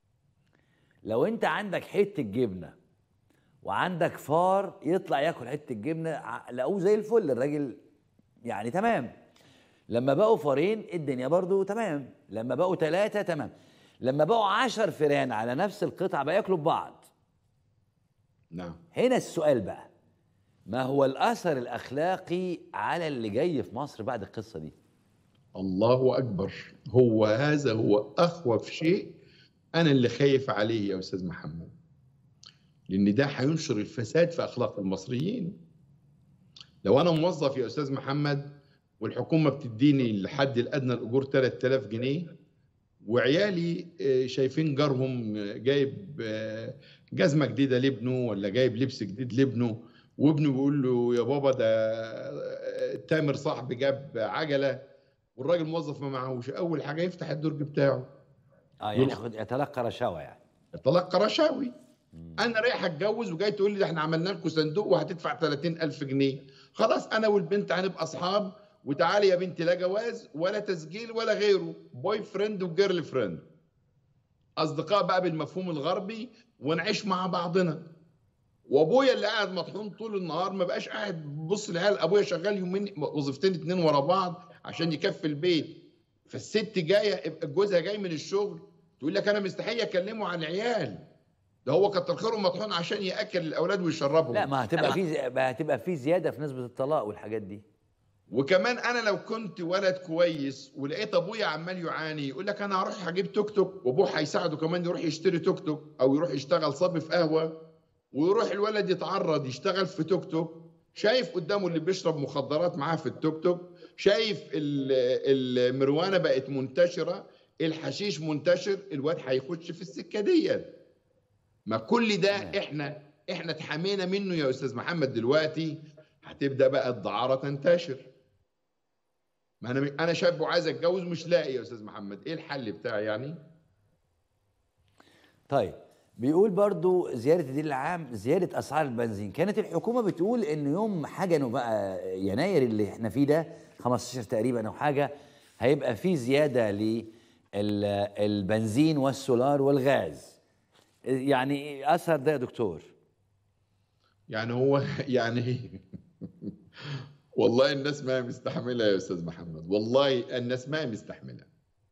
لو انت عندك حته جبنه وعندك فار يطلع ياكل حته جبنه ع- لقوه زي الفل الراجل يعني تمام لما بقوا فارين الدنيا برضو تمام لما بقوا ثلاثة تمام لما بقوا عشر فيران على نفس القطعة بقى ياكلوا ببعض نعم هنا السؤال بقى ما هو الأثر الأخلاقي على اللي جاي في مصر بعد القصة دي الله اكبر هو هذا هو اخوف شيء انا اللي خايف عليه يا استاذ محمد لان ده هينشر الفساد في اخلاق المصريين لو انا موظف يا استاذ محمد والحكومه بتديني الحد الادنى الاجور 3000 جنيه وعيالي آه، شايفين جارهم آه، جايب آه، جزمه جديده لابنه ولا جايب لبس جديد لابنه وابنه بيقول له يا بابا ده آه، تامر صاحبي جاب عجله والراجل موظف ما معهوش اول حاجه يفتح الدرج بتاعه اه يعني ياخد يتلقى رشاوى يعني يتلقى رشاوي انا رايح اتجوز وجاي تقول لي ده احنا عملنا لكم صندوق وهتدفع 30000 جنيه خلاص انا والبنت هنبقى اصحاب وتعالي يا بنتي لا جواز ولا تسجيل ولا غيره بوي فريند وجيرل فريند اصدقاء بقى بالمفهوم الغربي ونعيش مع بعضنا وابويا اللي قاعد مطحون طول النهار ما بقاش قاعد بص لعيال ابويا شغال يومين وظيفتين اتنين ورا بعض عشان يكفي البيت فالست جايه يبقى جوزها جاي من الشغل تقول لك انا مستحيه اكلمه عن العيال ده هو كتر خيره مطحون عشان ياكل الاولاد ويشربهم لا ما هتبقى في ما هتبقى في زيادة في نسبة الطلاق والحاجات دي وكمان انا لو كنت ولد كويس ولقيت ابويا عمال يعاني يقول لك انا هروح هجيب توك توك وابوه هيساعده كمان يروح يشتري توك توك او يروح يشتغل صبي في قهوه ويروح الولد يتعرض يشتغل في توك توك شايف قدامه اللي بيشرب مخدرات معاه في التوك توك شايف ال- المروانه بقت منتشره الحشيش منتشر الواد هيخش في السكه ديت ما كل ده احنا احنا اتحمينا منه يا استاذ محمد دلوقتي هتبدا بقى الدعاره تنتشر ما انا انا شاب وعايز اتجوز مش لاقي يا استاذ محمد ايه الحل بتاعي يعني طيب بيقول برضو زيادة الدين العام زيادة أسعار البنزين كانت الحكومة بتقول إن يوم حجنوا بقى يناير اللي احنا فيه ده 15 تقريبا أو حاجة هيبقى فيه زيادة للبنزين والسولار والغاز يعني أثر ده يا دكتور يعني هو يعني والله الناس ما هي مستحمله يا استاذ محمد والله الناس ما هي مستحمله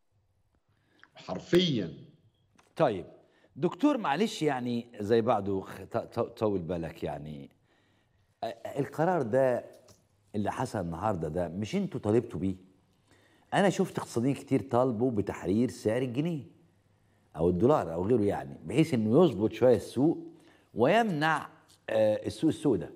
حرفيا طيب دكتور معلش يعني زي بعده خ- ط- ط- طول بالك يعني أ- القرار ده اللي حصل النهارده ده مش انتوا طالبتوا بيه انا شفت اقتصاديين كتير طالبوا بتحرير سعر الجنيه او الدولار او غيره يعني بحيث انه يظبط شويه السوق ويمنع آه، السوق السوداء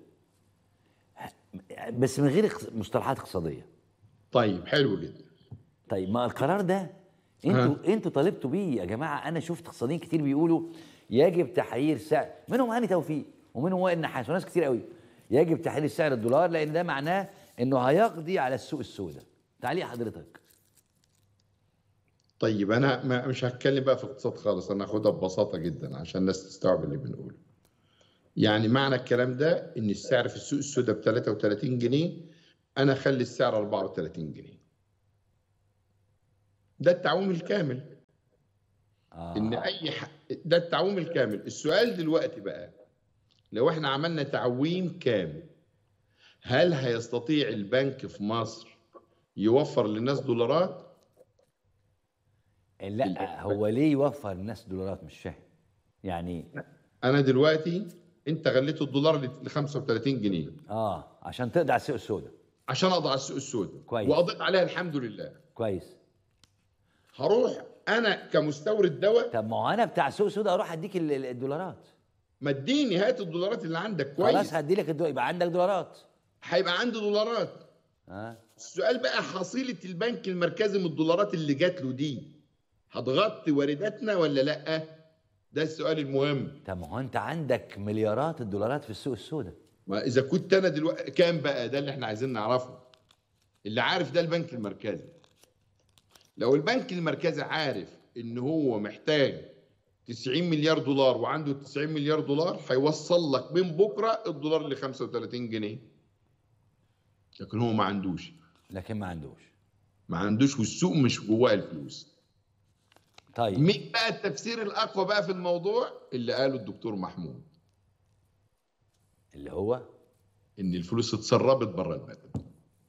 بس من غير اقتص- مصطلحات اقتصاديه طيب حلو جدا طيب ما القرار ده انتوا انتوا طالبتوا بيه يا جماعه انا شفت اقتصاديين كتير بيقولوا يجب تحرير سعر منهم هاني توفيق ومنهم وائل نحاس وناس كتير قوي يجب تحرير سعر الدولار لان ده معناه انه هيقضي على السوق السوداء تعليق حضرتك طيب انا ما مش هتكلم بقى في اقتصاد خالص انا هاخدها ببساطه جدا عشان الناس تستوعب اللي بنقوله يعني معنى الكلام ده ان السعر في السوق السوداء ب 33 جنيه انا اخلي السعر 34 جنيه ده التعويم الكامل آه. ان اي ح... ده التعويم الكامل السؤال دلوقتي بقى لو احنا عملنا تعويم كامل هل هيستطيع البنك في مصر يوفر للناس دولارات لا هو ليه يوفر للناس دولارات مش فاهم يعني انا دلوقتي انت غليت الدولار ل 35 جنيه اه عشان تقضي على السوق السوداء عشان اقضي على السوق السوداء كويس. وقضيت عليها الحمد لله كويس هروح انا كمستورد دواء طب ما هو انا بتاع السوق السوداء اروح اديك ال- ال- الدولارات ما اديني هات الدولارات اللي عندك خلاص كويس هدي لك الدولار يبقى عندك دولارات هيبقى عندي دولارات اه السؤال بقى حصيلة البنك المركزي من الدولارات اللي جات له دي هتغطي وارداتنا ولا لا ده السؤال المهم طب ما هو انت عندك مليارات الدولارات في السوق السوداء ما اذا كنت انا دلوقتي كام بقى ده اللي احنا عايزين نعرفه اللي عارف ده البنك المركزي لو البنك المركزي عارف ان هو محتاج 90 مليار دولار وعنده 90 مليار دولار هيوصل لك من بكره الدولار ل 35 جنيه لكن هو ما عندوش لكن ما عندوش ما عندوش والسوق مش جواه الفلوس طيب مين بقى التفسير الاقوى بقى في الموضوع اللي قاله الدكتور محمود اللي هو ان الفلوس اتسربت بره البلد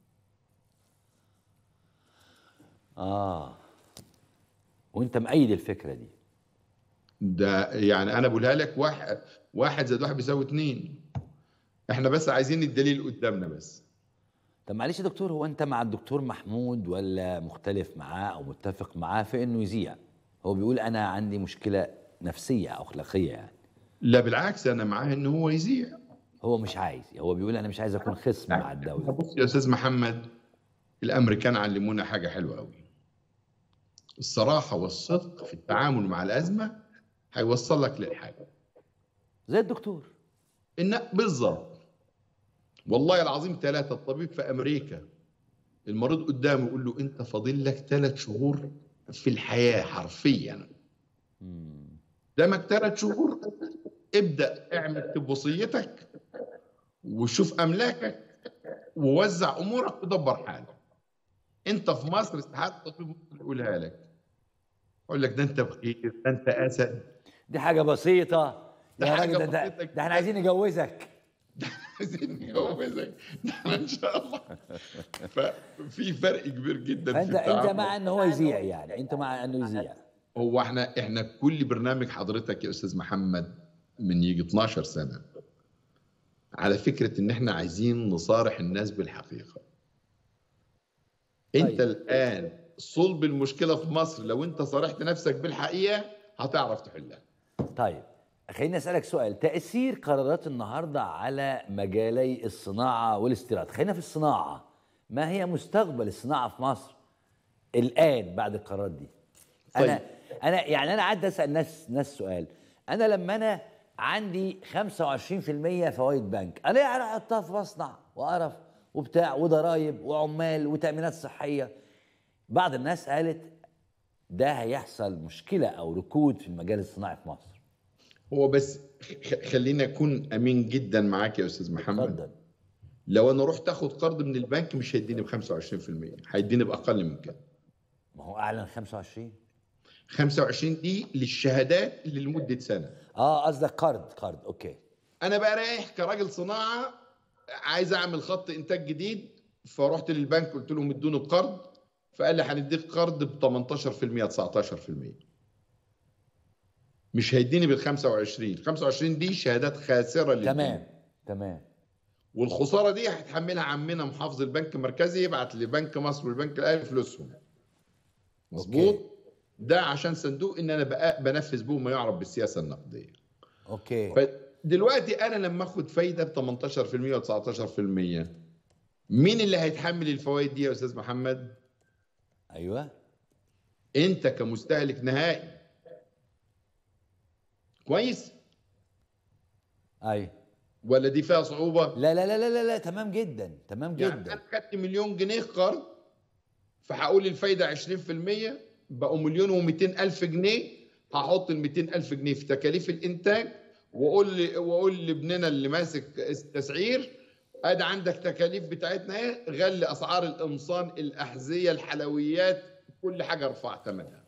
اه وانت مأيد الفكره دي ده يعني انا بقولها لك واحد واحد زائد واحد بيساوي اتنين احنا بس عايزين الدليل قدامنا بس طب معلش يا دكتور هو انت مع الدكتور محمود ولا مختلف معاه او متفق معاه في انه يذيع هو بيقول انا عندي مشكله نفسيه او اخلاقيه يعني لا بالعكس انا معاه ان هو يذيع هو مش عايز هو بيقول انا مش عايز اكون خصم مع الدوله بص يا استاذ محمد الامريكان علمونا حاجه حلوه قوي الصراحه والصدق في التعامل مع الازمه هيوصل لك للحاجه زي الدكتور ان بالظبط والله العظيم ثلاثة الطبيب في أمريكا المريض قدامه يقول له أنت فاضل لك ثلاث شهور في الحياة حرفيا مم. قدامك ثلاث شهور ابدأ اعمل اكتب وصيتك وشوف أملاكك ووزع أمورك ودبر حالك أنت في مصر استحالة الطبيب ممكن يقولها لك يقول لك ده أنت بخير ده أنت أسد دي حاجه بسيطه ده يا حاجة راجل ده, ده, بسيطة ده احنا عايزين نجوزك عايزين نجوزك ده ان شاء الله ففي فرق كبير جدا فانت في انت التعامل مع ان هو يذيع يعني انت مع انه يذيع هو احنا احنا كل برنامج حضرتك يا استاذ محمد من يجي 12 سنه على فكره ان احنا عايزين نصارح الناس بالحقيقه انت طيب. الان صلب المشكله في مصر لو انت صارحت نفسك بالحقيقه هتعرف تحلها طيب خليني اسالك سؤال تاثير قرارات النهارده على مجالي الصناعه والاستيراد خلينا في الصناعه ما هي مستقبل الصناعه في مصر الان بعد القرارات دي انا طيب. انا يعني انا قعدت اسال ناس ناس سؤال انا لما انا عندي 25% فوائد بنك انا يعني احطها في مصنع وقرف وبتاع وضرايب وعمال وتامينات صحيه بعض الناس قالت ده هيحصل مشكله او ركود في المجال الصناعي في مصر هو بس خ- خليني اكون امين جدا معاك يا استاذ محمد اتفضل لو انا رحت اخد قرض من البنك مش هيديني ب 25% هيديني باقل من كده ما هو اعلن 25 25 دي للشهادات اللي لمده سنه اه قصدك قرض قرض اوكي انا بقى رايح كراجل صناعه عايز اعمل خط انتاج جديد فرحت للبنك قلت لهم ادوني القرض فقال لي هنديك قرض ب 18% 19% مش هيديني بال 25 25 دي شهادات خاسره للبنك. تمام تمام والخساره دي هيتحملها عمنا محافظ البنك المركزي يبعت لبنك مصر والبنك الاهلي فلوسهم مظبوط أوكي. ده عشان صندوق ان انا بقى بنفذ به ما يعرف بالسياسه النقديه اوكي فدلوقتي انا لما اخد فايده ب 18% و19% مين اللي هيتحمل الفوائد دي يا استاذ محمد؟ ايوه انت كمستهلك نهائي كويس ايوه ولا دي فيها صعوبه؟ لا لا لا لا لا, لا. تمام جدا تمام يعني جدا انا خدت مليون جنيه قرض فهقول الفايده 20% بقوا مليون و200 الف جنيه هحط ال 200 الف جنيه في تكاليف الانتاج واقول لي واقول لابننا اللي ماسك التسعير ادي عندك تكاليف بتاعتنا ايه غلي اسعار القمصان الاحذيه الحلويات كل حاجه ارفع ثمنها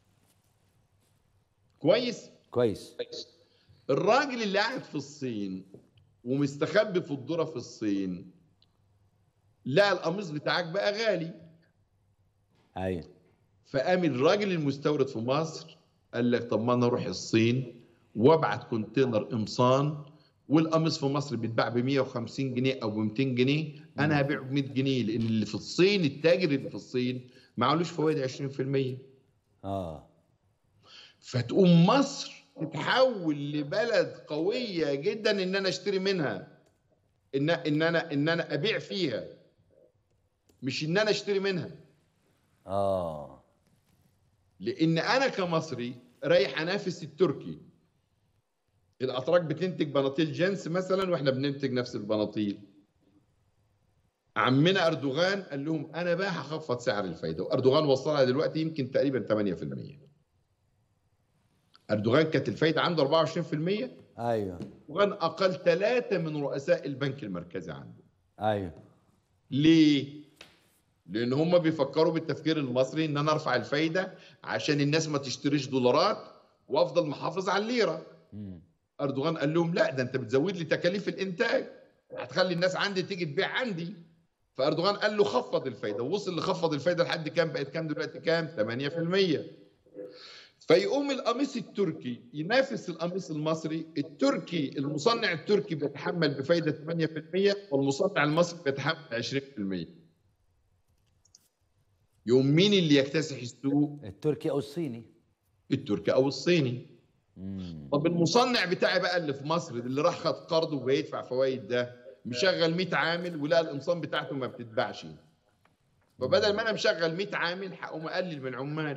كويس كويس الراجل اللي قاعد في الصين ومستخبي في الذره في الصين لا القميص بتاعك بقى غالي ايوه فقام الراجل المستورد في مصر قال لك طب ما انا اروح الصين وابعت كونتينر قمصان والقميص في مصر بيتباع ب 150 جنيه او ب 200 جنيه انا هبيعه ب 100 جنيه لان اللي في الصين التاجر اللي في الصين معلوش فوائد 20% اه فتقوم مصر تتحول لبلد قويه جدا ان انا اشتري منها ان ان انا ان انا ابيع فيها مش ان انا اشتري منها اه لان انا كمصري رايح انافس التركي الاتراك بتنتج بناطيل جنس مثلا واحنا بننتج نفس البناطيل عمنا اردوغان قال لهم انا بقى هخفض سعر الفايده واردوغان وصلها دلوقتي يمكن تقريبا 8% اردوغان كانت الفايده عنده 24% ايوه اردوغان اقل ثلاثه من رؤساء البنك المركزي عنده ايوه ليه؟ لان هم بيفكروا بالتفكير المصري ان انا ارفع الفايده عشان الناس ما تشتريش دولارات وافضل محافظ على الليره مم. اردوغان قال لهم لا ده انت بتزود لي تكاليف الانتاج هتخلي الناس عندي تيجي تبيع عندي فاردوغان قال له خفض الفايده ووصل لخفض الفايده لحد كام بقت كام دلوقتي كام 8% فيقوم القميص التركي ينافس القميص المصري التركي المصنع التركي بيتحمل بفايده 8% والمصنع المصري بيتحمل 20% يقوم مين اللي يكتسح السوق التركي او الصيني التركي او الصيني مم. طب المصنع بتاعي بقى اللي في مصر اللي راح خد قرض وبيدفع فوائد ده مشغل 100 عامل ولقى القمصان بتاعته ما بتتباعش فبدل ما انا مشغل 100 عامل هقوم اقلل من عمال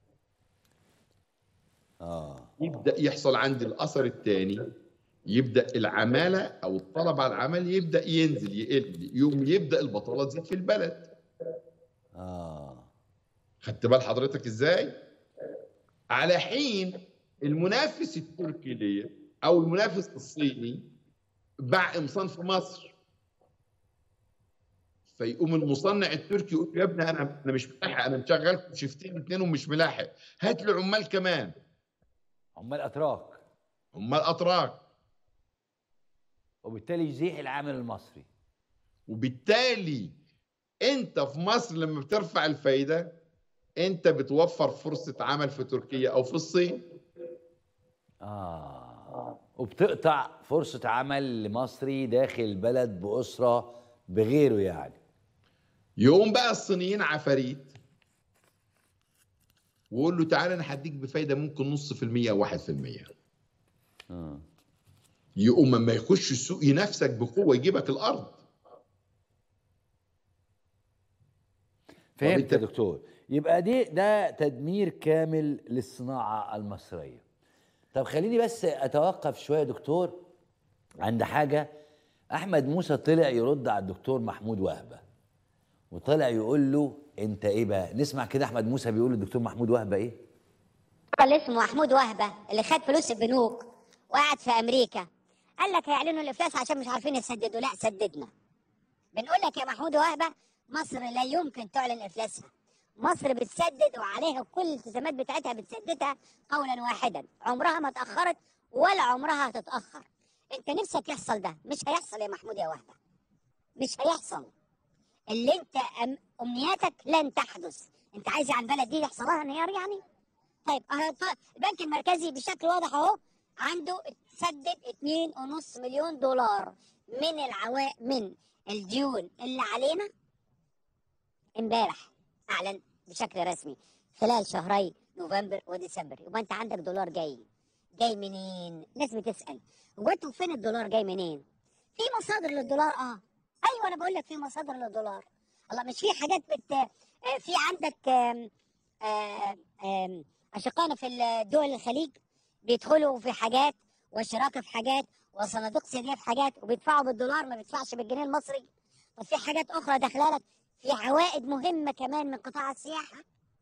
اه يبدا يحصل عندي الاثر الثاني يبدا العماله او الطلب على العمل يبدا ينزل يقل يوم يبدا البطاله تزيد في البلد اه خدت بال حضرتك ازاي على حين المنافس التركي ليا او المنافس الصيني باع قمصان في مصر فيقوم المصنع التركي يقول يا ابني انا انا مش ملاحق انا مشغلكم شفتين اتنين ومش ملاحق هات لي عمال كمان عمال اتراك عمال اتراك وبالتالي يزيح العامل المصري وبالتالي انت في مصر لما بترفع الفايده انت بتوفر فرصه عمل في تركيا او في الصين اه وبتقطع فرصة عمل لمصري داخل البلد بأسرة بغيره يعني يقوم بقى الصينيين عفاريت وقول له تعالى انا هديك بفايده ممكن نص في المية او واحد في المية آه. يقوم لما يخش السوق ينافسك بقوه يجيبك الارض فهمت يا وبالتالي- دكتور يبقى دي ده تدمير كامل للصناعة المصرية طب خليني بس أتوقف شوية يا دكتور عند حاجة أحمد موسى طلع يرد على الدكتور محمود وهبة وطلع يقول له أنت إيه بقى نسمع كده أحمد موسى بيقول للدكتور محمود وهبة إيه اللي اسمه محمود وهبه اللي خد فلوس البنوك وقعد في امريكا قال لك هيعلنوا الافلاس عشان مش عارفين يسددوا لا سددنا بنقول لك يا محمود وهبه مصر لا يمكن تعلن افلاسها مصر بتسدد وعليها كل الالتزامات بتاعتها بتسددها قولا واحدا عمرها ما اتاخرت ولا عمرها هتتاخر انت نفسك يحصل ده مش هيحصل يا محمود يا وهبه مش هيحصل اللي انت أم... امنياتك لن تحدث انت عايز عن البلد دي يحصل لها انهيار يعني طيب أه، ط- البنك المركزي بشكل واضح اهو عنده سدد 2.5 مليون دولار من العوائد من الديون اللي علينا امبارح اعلن بشكل رسمي خلال شهري نوفمبر وديسمبر يبقى انت عندك دولار جاي جاي منين؟ ناس بتسال هو انتوا فين الدولار جاي منين؟ في مصادر للدولار اه ايوه انا بقول لك في مصادر للدولار الله مش في حاجات بت آه، في عندك آم، آم، آم، اشقائنا في دول الخليج بيدخلوا في حاجات وشراكه في حاجات وصناديق سريه في حاجات وبيدفعوا بالدولار ما بيدفعش بالجنيه المصري طب في حاجات اخرى داخله لك في عوائد مهمه كمان من قطاع السياحه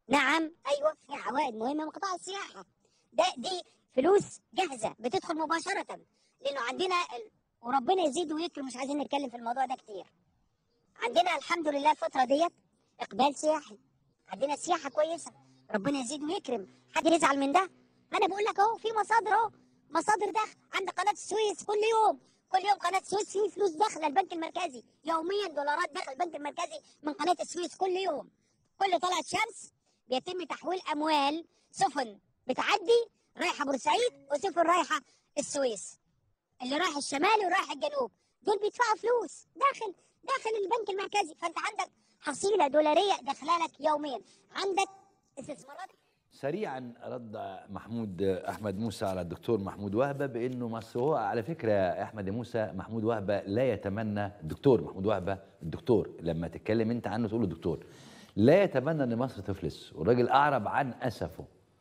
نعم ايوه في عوائد مهمه من قطاع السياحه ده دي فلوس جاهزه بتدخل مباشره لانه عندنا ال... وربنا يزيد ويكرم مش عايزين نتكلم في الموضوع ده كتير عندنا الحمد لله الفتره ديت اقبال سياحي عندنا سياحه كويسه ربنا يزيد ويكرم حد يزعل من ده انا بقول لك اهو في مصادر اهو مصادر دخل عندك قناه السويس كل يوم كل يوم قناه السويس فيه فلوس داخله البنك المركزي يوميا دولارات داخل البنك المركزي من قناه السويس كل يوم كل طلعت شمس بيتم تحويل اموال سفن بتعدي رايحه بورسعيد وسفن رايحه السويس اللي رايح الشمال ورايح الجنوب دول بيدفعوا فلوس داخل داخل البنك المركزي فانت عندك حصيله دولاريه داخله لك يوميا عندك استثمارات سريعا رد محمود احمد موسى على الدكتور محمود وهبه بانه مصر هو على فكره يا احمد موسى محمود وهبه لا يتمنى الدكتور محمود وهبه الدكتور لما تتكلم انت عنه تقول له دكتور لا يتمنى ان مصر تفلس والراجل اعرب عن اسفه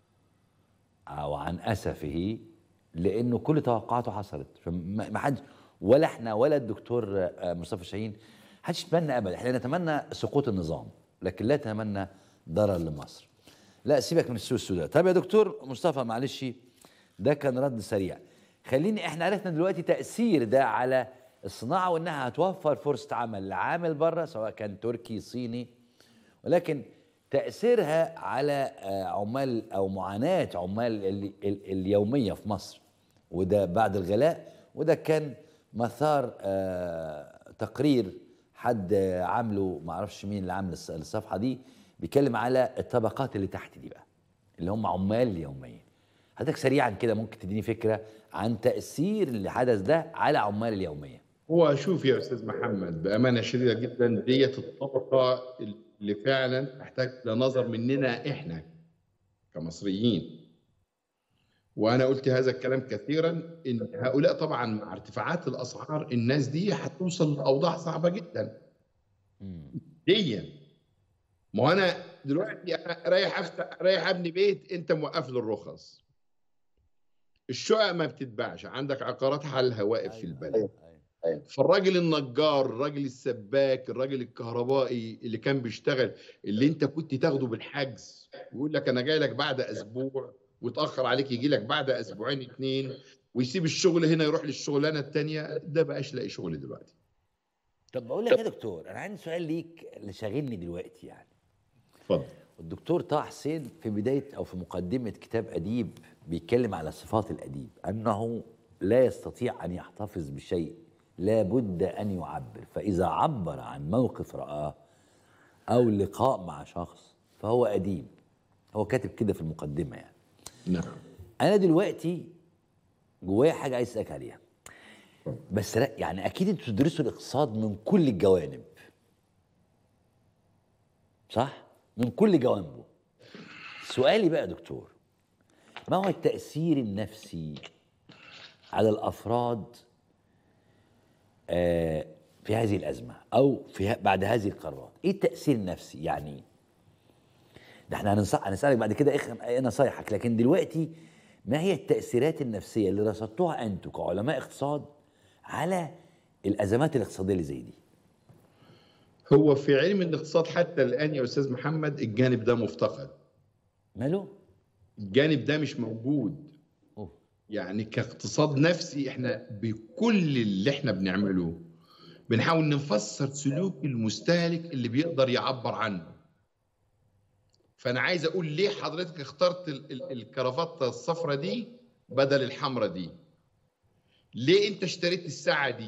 او عن اسفه لانه كل توقعاته حصلت فما ما حدش ولا احنا ولا الدكتور آه، مصطفى شاهين حدش يتمنى ابدا احنا نتمنى سقوط النظام لكن لا نتمنى ضرر لمصر لا سيبك من السوق السوداء طب يا دكتور مصطفى معلش ده كان رد سريع خليني احنا عرفنا دلوقتي تاثير ده على الصناعه وانها هتوفر فرصه عمل لعامل بره سواء كان تركي صيني ولكن تاثيرها على آه، عمال او معاناه عمال ال- ال- اليوميه في مصر وده بعد الغلاء وده كان مثار آه، تقرير حد آه، عامله معرفش مين اللي عامل الص- الصفحه دي بيتكلم على الطبقات اللي تحت دي بقى اللي هم عمال اليوميين حضرتك سريعا كده ممكن تديني فكره عن تاثير اللي حدث ده على عمال اليوميه هو شوف يا استاذ محمد بامانه شديده جدا ديت الطبقه اللي فعلا تحتاج لنظر مننا احنا كمصريين وانا قلت هذا الكلام كثيرا ان هؤلاء طبعا مع ارتفاعات الاسعار الناس دي هتوصل لاوضاع صعبه جدا مم. ديا ما هو انا دلوقتي انا رايح افتح رايح ابني بيت انت موقف لي الرخص الشقق ما بتتباعش عندك عقارات حالها واقف في البلد أيوة. أيوة. فالراجل النجار الراجل السباك الراجل الكهربائي اللي كان بيشتغل اللي انت كنت تاخده بالحجز ويقول لك انا جاي لك بعد اسبوع وتاخر عليك يجي لك بعد اسبوعين اتنين ويسيب الشغل هنا يروح للشغلانه التانيه ده بقاش لاقي شغل دلوقتي طب بقول لك يا دكتور انا عندي سؤال ليك اللي شاغلني دلوقتي يعني اتفضل الدكتور طه حسين في بداية أو في مقدمة كتاب أديب بيتكلم على صفات الأديب أنه لا يستطيع أن يحتفظ بشيء لا بد أن يعبر فإذا عبر عن موقف رآه أو لقاء مع شخص فهو أديب هو كاتب كده في المقدمة يعني نعم أنا دلوقتي جوايا حاجة عايز أسألك عليها بس لا يعني أكيد أنتوا بتدرسوا الاقتصاد من كل الجوانب صح؟ من كل جوانبه سؤالي بقى يا دكتور ما هو التأثير النفسي على الأفراد آه، في هذه الأزمة أو في ه- بعد هذه القرارات إيه التأثير النفسي يعني ده احنا هننصح هنسألك بعد كده إيه إيه نصايحك لكن دلوقتي ما هي التأثيرات النفسية اللي رصدتوها أنتوا كعلماء اقتصاد على الأزمات الاقتصادية اللي زي دي هو في علم الاقتصاد حتى الان يا استاذ محمد الجانب ده مفتقد ماله؟ الجانب ده مش موجود أوه. يعني كاقتصاد نفسي احنا بكل اللي احنا بنعمله بنحاول نفسر سلوك المستهلك اللي بيقدر يعبر عنه فانا عايز اقول ليه حضرتك اخترت ال- ال- الكرافته الصفراء دي بدل الحمراء دي ليه انت اشتريت الساعه دي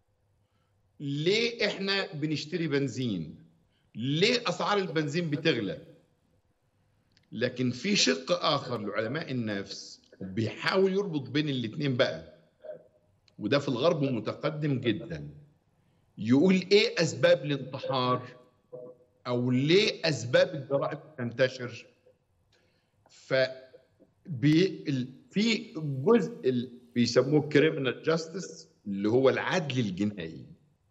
ليه احنا بنشتري بنزين ليه اسعار البنزين بتغلى لكن في شق اخر لعلماء النفس بيحاول يربط بين الاثنين بقى وده في الغرب متقدم جدا يقول ايه اسباب الانتحار او ليه اسباب الجرائم تنتشر ف بي ال- في جزء ال- بيسموه كريمنال جاستس اللي هو العدل الجنائي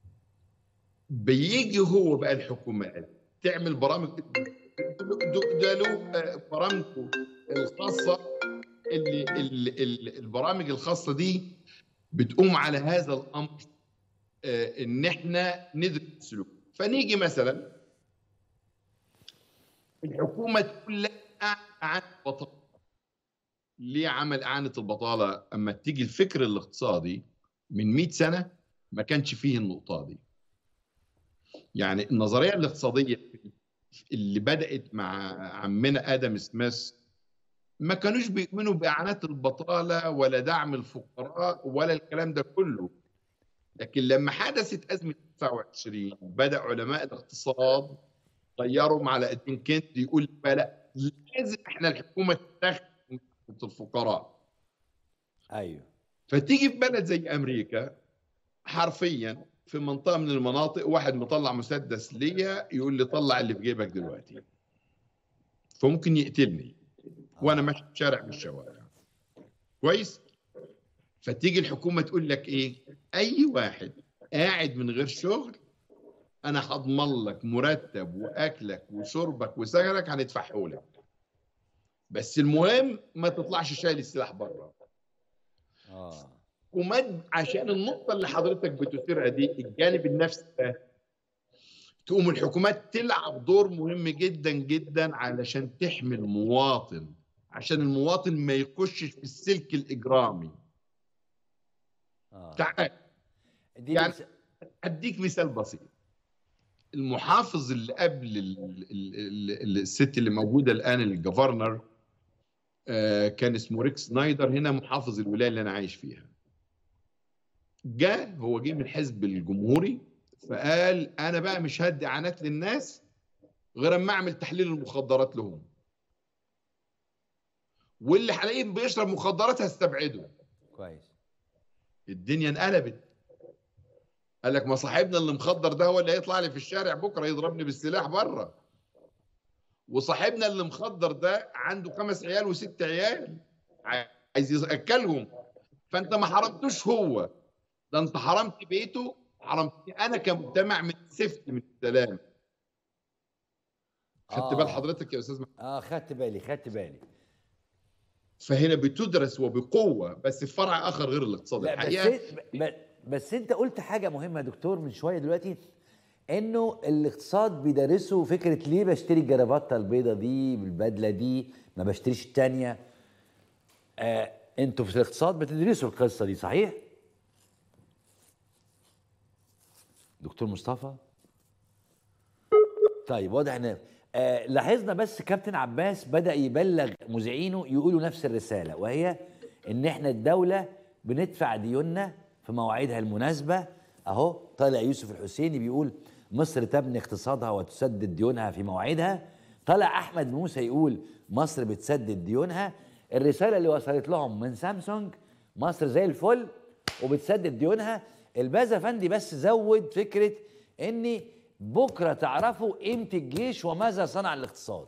بيجي هو بقى الحكومات تعمل برامج ده- ده له آه، برامجه الخاصه اللي ال- ال- البرامج الخاصه دي بتقوم على هذا الامر آه، ان احنا ندرس السلوك فنيجي مثلا الحكومه تقول لا عن البطاله ليه عمل اعانه البطاله اما تيجي الفكر الاقتصادي من 100 سنه ما كانش فيه النقطه دي يعني النظريه الاقتصاديه اللي بدات مع عمنا ادم سميث ما كانوش بيؤمنوا باعانات البطاله ولا دعم الفقراء ولا الكلام ده كله لكن لما حدثت ازمه 29 بدا علماء الاقتصاد طيروا على الدين كندي يقول لا لازم احنا الحكومه تتخذ الفقراء ايوه فتيجي في بلد زي امريكا حرفيا في منطقه من المناطق واحد مطلع مسدس ليا يقول لي طلع اللي في جيبك دلوقتي فممكن يقتلني وانا ماشي في شارع من الشوارع كويس فتيجي الحكومه تقول لك ايه اي واحد قاعد من غير شغل انا هضمن لك مرتب واكلك وشربك وسكنك هندفعه لك بس المهم ما تطلعش شايل السلاح بره اه ومد عشان النقطه اللي حضرتك بتثيرها دي الجانب النفسي ده تقوم الحكومات تلعب دور مهم جدا جدا علشان تحمي المواطن عشان المواطن ما يخشش في السلك الاجرامي اه تعال دي يعني- بس- اديك مثال بسيط المحافظ اللي قبل ال- ال- ال- ال- الست اللي موجوده الان الجفرنر آه، كان اسمه ريك سنايدر هنا محافظ الولايه اللي انا عايش فيها جاء هو جه من الحزب الجمهوري فقال انا بقى مش هدي اعانات للناس غير اما اعمل تحليل المخدرات لهم واللي هلاقيه بيشرب مخدرات هستبعده كويس الدنيا انقلبت قال لك ما صاحبنا اللي مخدر ده هو اللي هيطلع لي في الشارع بكره يضربني بالسلاح بره وصاحبنا اللي مخدر ده عنده خمس عيال وست عيال عايز ياكلهم فانت ما حرمتوش هو ده انت حرمت بيته حرمتني انا كمجتمع من السفت من السلام خدت بال آه. حضرتك يا استاذ محمد؟ اه خدت بالي خدت بالي فهنا بتدرس وبقوه بس في فرع اخر غير الاقتصاد لا بس الحقيقه إنت- ب- بس انت قلت حاجه مهمه يا دكتور من شويه دلوقتي انه الاقتصاد بيدرسوا فكره ليه بشتري الجرافته البيضه دي بالبدله دي ما بشتريش التانيه آه انتوا في الاقتصاد بتدرسوا القصه دي صحيح دكتور مصطفى طيب واضح ان آه لاحظنا بس كابتن عباس بدا يبلغ مذيعينه يقولوا نفس الرساله وهي ان احنا الدوله بندفع ديوننا في مواعيدها المناسبه اهو طالع يوسف الحسيني بيقول مصر تبني اقتصادها وتسدد ديونها في مواعيدها طلع احمد موسى يقول مصر بتسدد ديونها الرساله اللي وصلت لهم من سامسونج مصر زي الفل وبتسدد ديونها الباز افندي بس زود فكره ان بكره تعرفوا قيمه الجيش وماذا صنع الاقتصاد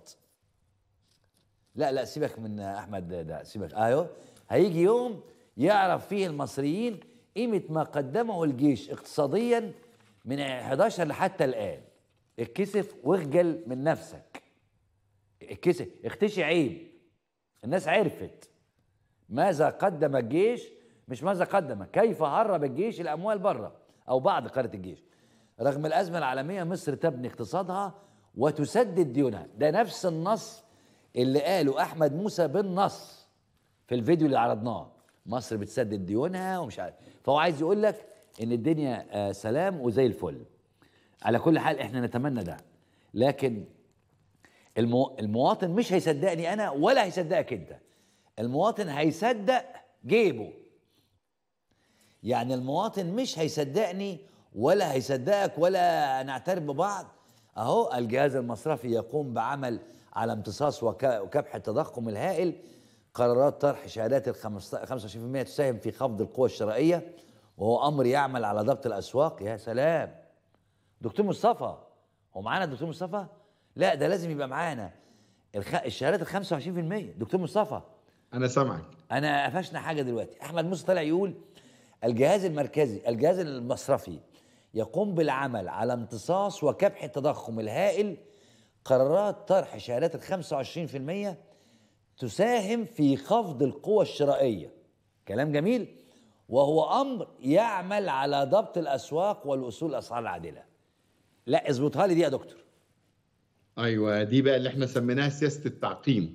لا لا سيبك من احمد ده, ده سيبك ايوه هيجي يوم يعرف فيه المصريين قيمه ما قدمه الجيش اقتصاديا من 11 لحتى الان اتكسف واخجل من نفسك اتكسف اختشي عيب الناس عرفت ماذا قدم الجيش مش ماذا قدم كيف هرب الجيش الاموال بره او بعض قاده الجيش رغم الازمه العالميه مصر تبني اقتصادها وتسدد ديونها ده نفس النص اللي قاله احمد موسى بالنص في الفيديو اللي عرضناه مصر بتسدد ديونها ومش عارف فهو عايز يقول لك ان الدنيا آه، سلام وزي الفل على كل حال احنا نتمنى ده لكن المو... المواطن مش هيصدقني انا ولا هيصدقك انت المواطن هيصدق جيبه يعني المواطن مش هيصدقني ولا هيصدقك ولا نعترف ببعض اهو الجهاز المصرفي يقوم بعمل على امتصاص وك- وكبح التضخم الهائل قرارات طرح شهادات ال 25% تساهم في خفض القوى الشرائيه وهو امر يعمل على ضبط الاسواق يا سلام دكتور مصطفى هو معانا الدكتور مصطفى لا ده لازم يبقى معانا الخ... الشهادات ال 25% دكتور مصطفى انا سامعك انا قفشنا حاجه دلوقتي احمد موسى طلع يقول الجهاز المركزي الجهاز المصرفي يقوم بالعمل على امتصاص وكبح التضخم الهائل قرارات طرح شهادات ال 25% تساهم في خفض القوى الشرائيه كلام جميل وهو امر يعمل على ضبط الاسواق والوصول الاسعار العادله لا اظبطها لي دي يا دكتور ايوه دي بقى اللي احنا سميناها سياسه التعقيم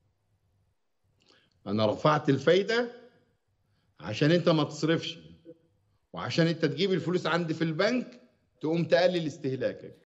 انا رفعت الفايده عشان انت ما تصرفش وعشان انت تجيب الفلوس عندي في البنك تقوم تقلل استهلاكك